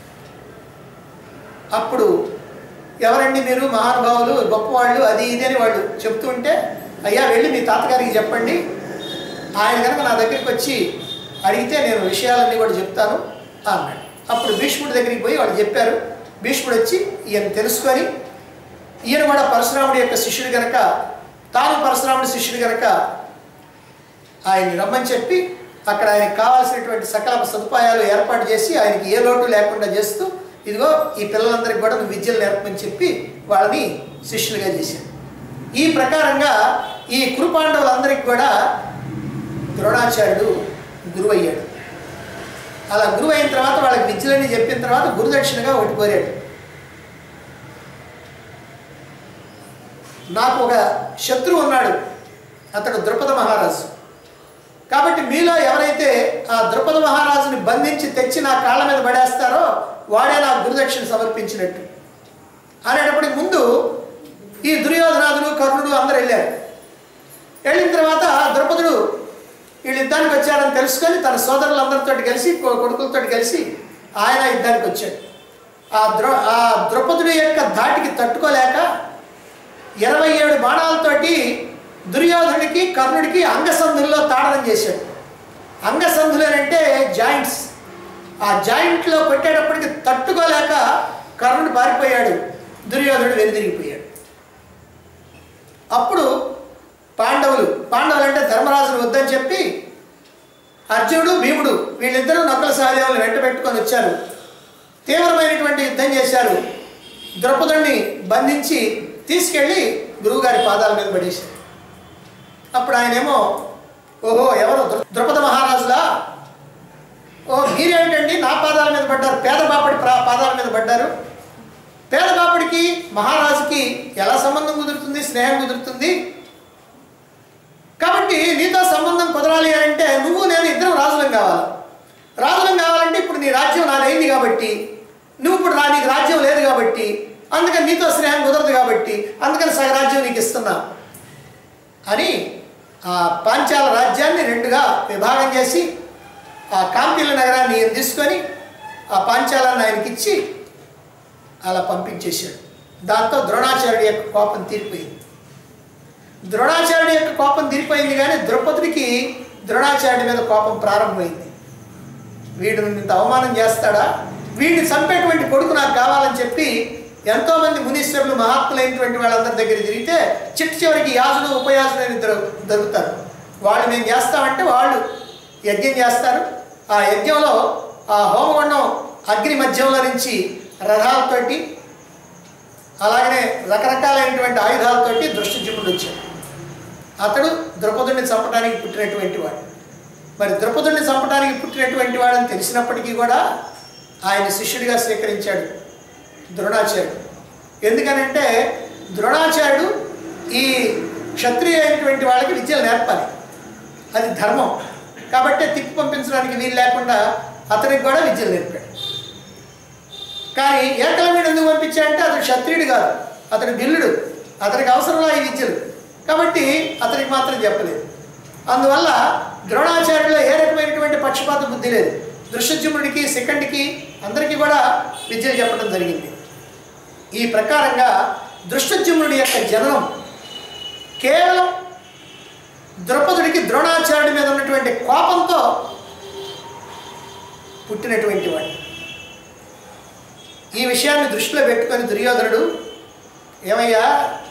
అప్పుడు ఎవరండి మీరు మహానుభావులు గొప్పవాళ్ళు అది ఇది అని వాళ్ళు చెప్తూ ఉంటే అయ్యా వెళ్ళి మీ తాతగారికి చెప్పండి ఆయన కనుక నా దగ్గరికి వచ్చి అడిగితే నేను విషయాలన్నీ కూడా చెప్తాను అన్నాడు అప్పుడు భీష్ముడి దగ్గరికి పోయి వాళ్ళు చెప్పారు భీష్ముడు వచ్చి ఈయన తెలుసుకొని ఈయన కూడా పరశురాముడి యొక్క శిష్యుడు గనక తాను పరశురాముడి శిష్యుడు గనక ఆయన్ని రమ్మని చెప్పి అక్కడ ఆయనకు కావాల్సినటువంటి సకల సదుపాయాలు ఏర్పాటు చేసి ఆయనకి ఏ లోటు లేకుండా చేస్తూ ఇదిగో ఈ పిల్లలందరికీ కూడా నువ్వు విద్యలు నేర్పమని చెప్పి వాళ్ళని శిష్యులుగా చేశాడు ఈ ప్రకారంగా ఈ కురుపాండవులందరికీ కూడా ద్రోణాచార్యుడు గురువు అయ్యాడు అలా గురువు అయిన తర్వాత వాళ్ళకి విద్యలన్నీ చెప్పిన తర్వాత గురుదక్షిణగా ఒకటి కోరాడు నాకు ఒక శత్రువు ఉన్నాడు అతడు ద్రుపద మహారాజు కాబట్టి మీలో ఎవరైతే ఆ ద్రుపద మహారాజుని బంధించి తెచ్చి నా కాళ్ళ మీద పడేస్తారో వాడే నా గురుదక్షిణ సమర్పించినట్టు అనేటప్పటికి ముందు ఈ దుర్యోధనాదులు కర్ణుడు అందరూ వెళ్ళారు వెళ్ళిన తర్వాత ద్రౌపదుడు వీళ్ళు యుద్ధానికి వచ్చారని తెలుసుకొని తన సోదరులందరితో కలిసి కొ- కొడుకులతో కలిసి ఆయన యుద్ధానికి వచ్చాడు ఆ ద్రౌ ఆ ద్రౌపదుడి యొక్క ధాటికి తట్టుకోలేక ఇరవై ఏడు బాణాలతోటి దుర్యోధనుడికి కర్ణుడికి అంగసంధుల్లో తాడనం చేశాడు అంగసంధులు అని అంటే జాయింట్స్ ఆ జాయింట్లో కొట్టేటప్పటికి తట్టుకోలేక కర్ణుడు పారిపోయాడు దుర్యోధనుడు వెనుదిరిగిపోయాడు అప్పుడు పాండవులు పాండవులు అంటే ధర్మరాజును వద్దని చెప్పి అర్జునుడు భీముడు వీళ్ళిద్దరూ నకుల సహదేవులు వెంట పెట్టుకొని వచ్చారు తీవ్రమైనటువంటి యుద్ధం చేశారు ద్రౌపదుణ్ణి బంధించి తీసుకెళ్ళి గురువుగారి పాదాల మీద పడేశారు అప్పుడు ఆయనేమో ఓహో ఎవరు ద్రు- ద్రుపద మహారాజులా ఓ మీరేంటండి నా పాదాల మీద పడ్డారు పేద బాపడి ప్రా- పాదాల మీద పడ్డారు పేద బాపడికి మహారాజుకి ఎలా సంబంధం కుదురుతుంది స్నేహం కుదురుతుంది కాబట్టి నీతో సంబంధం కుదరాలి అంటే నువ్వు నేను ఇద్దరం రాజులం కావాలి రాజులం కావాలంటే ఇప్పుడు నీ రాజ్యం నాదైంది కాబట్టి నువ్వు ఇప్పుడు నా నీకు రాజ్యం లేదు కాబట్టి అందుకని నీతో స్నేహం కుదరదు కాబట్టి అందుకని సగరాజ్యం నీకు ఇస్తున్నా అని ఆ పాంచాల రాజ్యాన్ని రెండుగా విభాగం చేసి ఆ కాంపిల నగరాన్ని ఈయన తీసుకొని ఆ పాంచాలాన్ని ఆయనకి ఇచ్చి అలా పంపించేశాడు దాంతో ద్రోణాచార్యుడి యొక్క కోపం తీరిపోయింది ద్రోణాచార్యుడి యొక్క కోపం తీరిపోయింది కానీ ద్రౌపదుడికి ద్రోణాచార్యుడి మీద కోపం ప్రారంభమైంది వీడు నన్ను ఇంత అవమానం చేస్తాడా వీడిని చంపేటువంటి కొడుకు నాకు కావాలని చెప్పి ఎంతోమంది మునీశ్వరులు మహాత్ములైనటువంటి వాళ్ళందరి దగ్గర తిరిగితే చిట్ట చివరికి యాజులు ఉపయాజులు అని దొరు దొరుకుతారు వాళ్ళు మేము చేస్తామంటే వాళ్ళు యజ్ఞం చేస్తారు ఆ యజ్ఞంలో ఆ హోమగుండం అగ్ని మధ్యంలో నుంచి రథాలతోటి అలాగనే రకరకాలైనటువంటి ఆయుధాలతోటి దృష్టిజుముడు వచ్చాడు అతడు ద్రౌపదుడిని చంపడానికి పుట్టినటువంటి వాడు మరి ద్రౌపదుడిని చంపడానికి పుట్టినటువంటి వాడని తెలిసినప్పటికీ కూడా ఆయన శిష్యుడిగా స్వీకరించాడు ద్రోణాచార్యుడు ఎందుకనంటే ద్రోణాచార్యుడు ఈ క్షత్రియ అయినటువంటి వాళ్ళకి విద్యలు నేర్పాలి అది ధర్మం కాబట్టి తిప్పి పంపించడానికి వీలు లేకుండా అతనికి కూడా విద్యలు నేర్పాడు కానీ ఏకలవ్యుడు ఎందుకు పంపించాడంటే అతడు క్షత్రియుడు కాదు అతడు బిల్లుడు అతనికి అవసరంలా ఈ విద్యలు కాబట్టి అతనికి మాత్రం చెప్పలేదు అందువల్ల ద్రోణాచార్యులో ఏ రకమైనటువంటి పక్షపాత బుద్ధి లేదు దృశ్యజుముడికి శిఖండికి అందరికీ కూడా విద్యలు చెప్పడం జరిగింది ఈ ప్రకారంగా దృష్టజుమ్నుడి యొక్క జననం కేవలం ద్రౌపదుడికి ద్రోణాచార్యుడి మీద ఉన్నటువంటి కోపంతో పుట్టినటువంటి వాడు ఈ విషయాన్ని దృష్టిలో పెట్టుకొని దుర్యోధనుడు ఏమయ్యా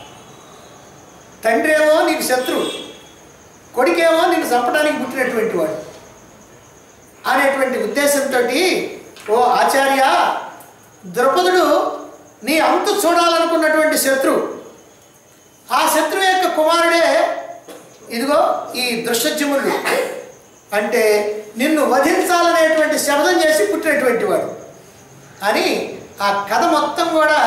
తండ్రి ఏమో నీకు శత్రువు కొడుకేమో నీకు చంపడానికి పుట్టినటువంటి వాడు అనేటువంటి ఉద్దేశంతో ఓ ఆచార్య ద్రౌపదుడు నీ అంతు చూడాలనుకున్నటువంటి శత్రువు ఆ శత్రువు యొక్క కుమారుడే ఇదిగో ఈ దృశ్యజముడు అంటే నిన్ను వధించాలనేటువంటి శబ్దం చేసి పుట్టినటువంటి వాడు అని ఆ కథ మొత్తం కూడా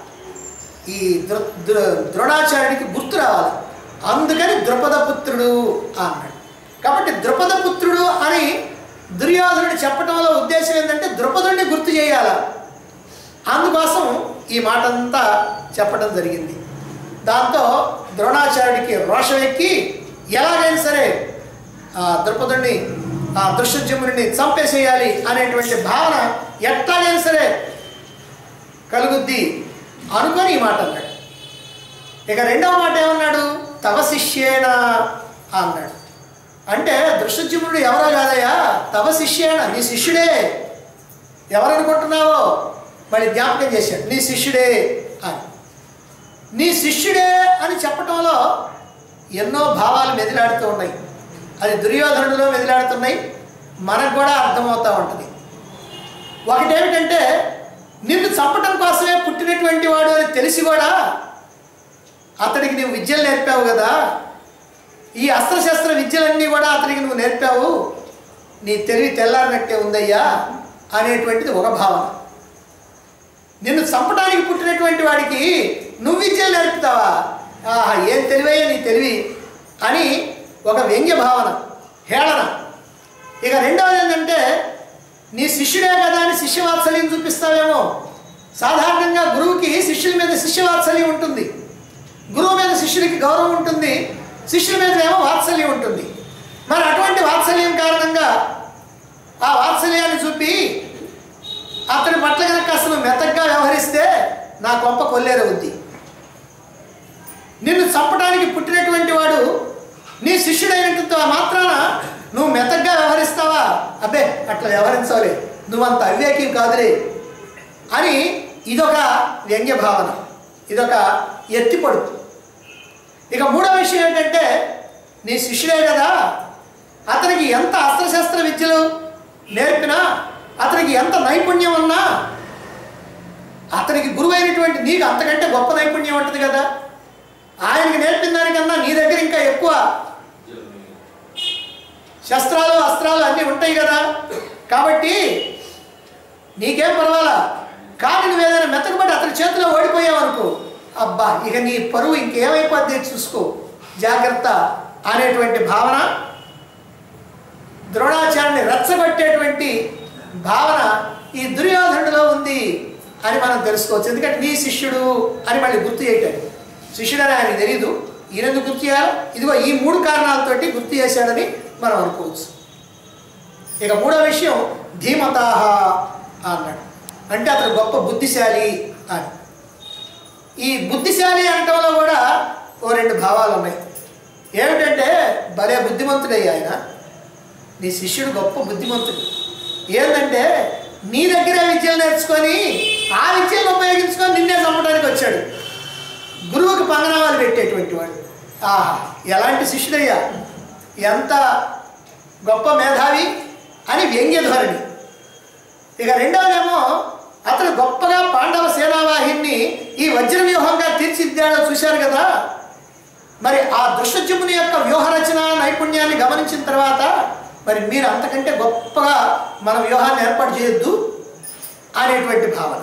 ఈ దృ దృ- ద్రోణాచార్యుడికి గుర్తు రావాలి అందుకని ద్రుపద పుత్రుడు అన్నాడు కాబట్టి ద్రుపద పుత్రుడు అని దుర్యోధనుడు చెప్పడంలో ఉద్దేశం ఏంటంటే ద్రుపదుడిని గుర్తు చేయాల అందుకోసం ఈ మాట అంతా చెప్పడం జరిగింది దాంతో ద్రోణాచార్యుడికి రోషం ఎక్కి ఎలాగైనా సరే ఆ ద్రుపదుడిని ఆ దృశ్యజముడిని చంపేసేయాలి అనేటువంటి భావన ఎట్లాగైనా సరే కలుగుద్ది అనుకొని ఈ మాట అన్నాడు ఇక రెండవ మాట ఏమన్నాడు తవ శిష్యేణ అన్నాడు అంటే దృశ్యజముడు ఎవరో కాదయ్యా తవ శిష్యేణ నీ శిష్యుడే ఎవరనుకుంటున్నావో మళ్ళీ జ్ఞాపకం చేశాడు నీ శిష్యుడే అని నీ శిష్యుడే అని చెప్పటంలో ఎన్నో భావాలు మెదిలాడుతూ ఉన్నాయి అది దుర్యోధనుడిలో మెదిలాడుతున్నాయి మనకు కూడా అర్థమవుతూ ఉంటుంది ఒకటేమిటంటే నిన్ను చంపటం కోసమే పుట్టినటువంటి వాడు అని తెలిసి కూడా అతడికి నువ్వు విద్యలు నేర్పావు కదా ఈ అస్త్రశస్త్ర విద్యలన్నీ కూడా అతనికి నువ్వు నేర్పావు నీ తెలివి తెల్లారినట్టే ఉందయ్యా అనేటువంటిది ఒక భావన నిన్ను చంపడానికి పుట్టినటువంటి వాడికి నువ్వు విద్యలు నేర్పుతావా ఆహా ఏం తెలివయ్యా నీ తెలివి అని ఒక వ్యంగ్య భావన హేళన ఇక రెండవది ఏంటంటే నీ శిష్యుడే కదా అని శిష్యవాత్సల్యం చూపిస్తావేమో సాధారణంగా గురువుకి శిష్యుల మీద శిష్యవాత్సల్యం ఉంటుంది గురువు మీద శిష్యుడికి గౌరవం ఉంటుంది శిష్యుల మీద ఏమో వాత్సల్యం ఉంటుంది మరి అటువంటి వాత్సల్యం కారణంగా ఆ వాత్సల్యాన్ని చూపి అతని పట్ల కనుక అసలు మెత్తగా వ్యవహరిస్తే నా కొంప కొల్లేరవుద్ది నిన్ను చంపడానికి పుట్టినటువంటి వాడు నీ శిష్యుడైనటువంటి మాత్రాన నువ్వు మెత్తగా వ్యవహరిస్తావా అబ్బే అట్లా వ్యవహరించాలి నువ్వంత అవివేకి కాదులే అని ఇదొక వ్యంగ్య భావన ఇదొక ఎత్తిపడు ఇక మూడో విషయం ఏంటంటే నీ శిష్యుడే కదా అతనికి ఎంత అస్త్రశస్త్ర విద్యలు నేర్పినా అతనికి ఎంత నైపుణ్యం ఉన్నా అతనికి గురువు అయినటువంటి నీకు అంతకంటే గొప్ప నైపుణ్యం ఉంటుంది కదా ఆయనకి నేర్పిన దానికన్నా నీ దగ్గర ఇంకా ఎక్కువ శస్త్రాలు అస్త్రాలు అన్నీ ఉంటాయి కదా కాబట్టి నీకేం పర్వాలా కానీ నువ్వు ఏదైనా మెత్తకబడి అతని చేతిలో ఓడిపోయావు అనుకో అబ్బా ఇక నీ పరువు ఇంకేమైపోద్ది చూసుకో జాగ్రత్త అనేటువంటి భావన ద్రోణాచార్యుని రెచ్చగొట్టేటువంటి భావన ఈ దుర్యోధనుడిలో ఉంది అని మనం తెలుసుకోవచ్చు ఎందుకంటే నీ శిష్యుడు అని మళ్ళీ గుర్తు చేయటాడు శిష్యుడని ఆయనకు తెలియదు ఈయనెందుకు గుర్తు చేయాలి ఇదిగో ఈ మూడు కారణాలతోటి గుర్తు చేశాడని మనం అనుకోవచ్చు ఇక మూడో విషయం ధీమతాహ అన్నాడు అంటే అతను గొప్ప బుద్ధిశాలి అని ఈ బుద్ధిశాలి అనటంలో కూడా ఓ రెండు భావాలు ఉన్నాయి ఏమిటంటే భలే బుద్ధిమంతుడయ్య ఆయన నీ శిష్యుడు గొప్ప బుద్ధిమంతుడు ఏంటంటే నీ దగ్గరే విద్యలు నేర్చుకొని ఆ విద్యలను ఉపయోగించుకొని నిన్నే చంపడానికి వచ్చాడు గురువుకి పంగనామాలు పెట్టేటువంటి వాడు ఆహా ఎలాంటి శిష్యుడయ్యా ఎంత గొప్ప మేధావి అని వ్యంగ్య ధోరణి ఇక రెండవదేమో అతను గొప్పగా పాండవ సేనావాహిని ఈ వజ్ర వ్యూహంగా తీర్చిదిద్దాడో చూశారు కదా మరి ఆ దృశ్యజముని యొక్క వ్యూహరచన నైపుణ్యాన్ని గమనించిన తర్వాత మరి మీరు అంతకంటే గొప్పగా మన వ్యూహాన్ని ఏర్పాటు చేయొద్దు అనేటువంటి భావన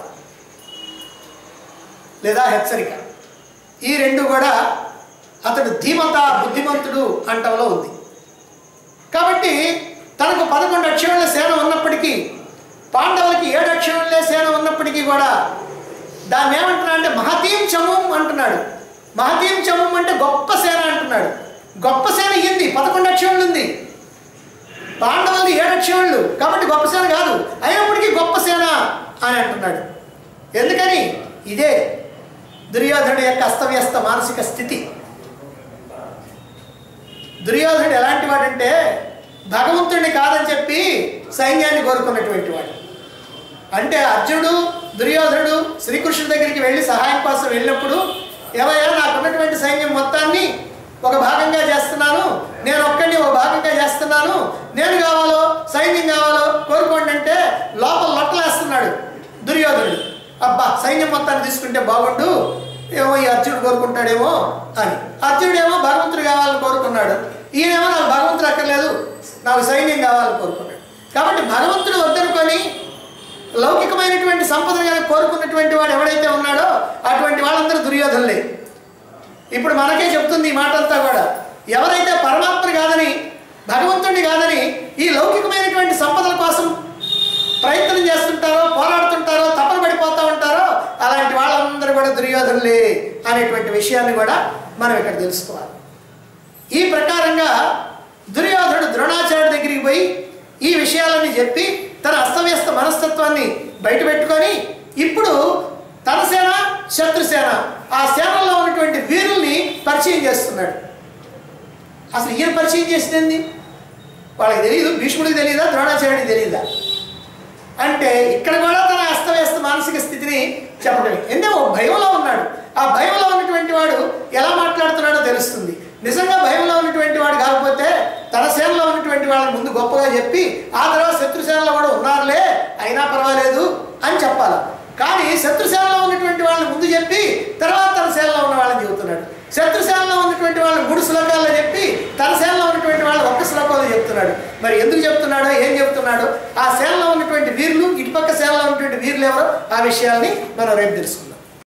లేదా హెచ్చరిక ఈ రెండు కూడా అతడు ధీమత బుద్ధిమంతుడు అంటంలో ఉంది కాబట్టి తనకు పదకొండు అక్షరాల సేన ఉన్నప్పటికీ పాండవులకి ఏడు అక్షరులే సేన ఉన్నప్పటికీ కూడా దాన్ని ఏమంటున్నాడు అంటే మహతీం చమం అంటున్నాడు మహతీం చమం అంటే గొప్ప సేన అంటున్నాడు గొప్ప సేన ఏంది పదకొండు అక్షరులు ఉంది పాండవులది ఏడు అక్షరులు కాబట్టి గొప్ప సేన కాదు అయినప్పటికీ గొప్ప సేన అని అంటున్నాడు ఎందుకని ఇదే దుర్యోధనుడి యొక్క అస్తవ్యస్త మానసిక స్థితి దుర్యోధనుడు ఎలాంటి వాడంటే భగవంతుడిని కాదని చెప్పి సైన్యాన్ని కోరుకున్నటువంటి వాడు అంటే అర్జునుడు దుర్యోధనుడు శ్రీకృష్ణుడి దగ్గరికి వెళ్ళి సహాయం కోసం వెళ్ళినప్పుడు ఏవయ్యా నాకున్నటువంటి సైన్యం మొత్తాన్ని ఒక భాగంగా చేస్తున్నాను నేను ఒక్కడిని ఒక భాగంగా చేస్తున్నాను నేను కావాలో సైన్యం కావాలో కోరుకోండి అంటే లోపల లొట్టలేస్తున్నాడు దుర్యోధనుడు అబ్బా సైన్యం మొత్తాన్ని తీసుకుంటే బాగుండు ఏమో ఈ అర్జునుడు కోరుకుంటాడేమో అని అర్జునుడేమో భగవంతుడు కావాలని కోరుకున్నాడు ఈయనేమో నాకు భగవంతుడు అక్కర్లేదు నాకు సైన్యం కావాలని కోరుకున్నాడు కాబట్టి భగవంతుడు వద్దనుకొని లౌకికమైనటువంటి సంపదను కనుక కోరుకున్నటువంటి వాడు ఎవడైతే ఉన్నాడో అటువంటి వాళ్ళందరూ దుర్యోధనులే ఇప్పుడు మనకే చెప్తుంది ఈ మాట అంతా కూడా ఎవరైతే పరమాత్మని కాదని భగవంతుడిని కాదని ఈ లౌకికమైనటువంటి సంపదల కోసం ప్రయత్నం చేస్తుంటారో పోరాడుతుంటారో తపన పడిపోతూ ఉంటారో అలాంటి వాళ్ళందరూ కూడా దుర్యోధనులే అనేటువంటి విషయాన్ని కూడా మనం ఇక్కడ తెలుసుకోవాలి ఈ ప్రకారంగా దుర్యోధనుడు ద్రోణాచార్యుడి దగ్గరికి పోయి ఈ విషయాలన్నీ చెప్పి తన అస్తవ్యస్త మనస్తత్వాన్ని బయటపెట్టుకొని ఇప్పుడు తన సేన శత్రుసేన ఆ సేనలో ఉన్నటువంటి వీరుల్ని పరిచయం చేస్తున్నాడు అసలు ఈయన పరిచయం చేసింది వాళ్ళకి తెలియదు భీష్ముడికి తెలియదా ద్రోణాచార్యుడికి తెలియదా అంటే ఇక్కడ కూడా తన అస్తవ్యస్త మానసిక స్థితిని చెప్పడమే ఎందుకంటే ఒక భయంలో ఉన్నాడు ఆ భయంలో ఉన్నటువంటి వాడు ఎలా మాట్లాడుతున్నాడో తెలుస్తుంది నిజంగా భయంలో ఉన్నటువంటి వాడు కాకపోతే తన సేనలో ఉన్నటువంటి వాళ్ళని ముందు గొప్పగా చెప్పి ఆ తర్వాత శత్రు సేనలో కూడా ఉన్నారులే అయినా పర్వాలేదు అని చెప్పాలి కానీ శత్రు సేనలో ఉన్నటువంటి వాళ్ళని ముందు చెప్పి తర్వాత తన సేనలో ఉన్న వాళ్ళని చెబుతున్నాడు శత్రు సేనలో ఉన్నటువంటి వాళ్ళని మూడు శ్లోకాల్లో చెప్పి తన సేనలో ఉన్నటువంటి వాళ్ళని ఒక్క శ్లోకంలో చెప్తున్నాడు మరి ఎందుకు చెప్తున్నాడో ఏం చెప్తున్నాడో ఆ సేనలో ఉన్నటువంటి వీరులు ఇటుపక్క సేనలో ఉన్నటువంటి వీరులు ఎవరో ఆ విషయాల్ని మనం రేపు తెలుసుకుందాం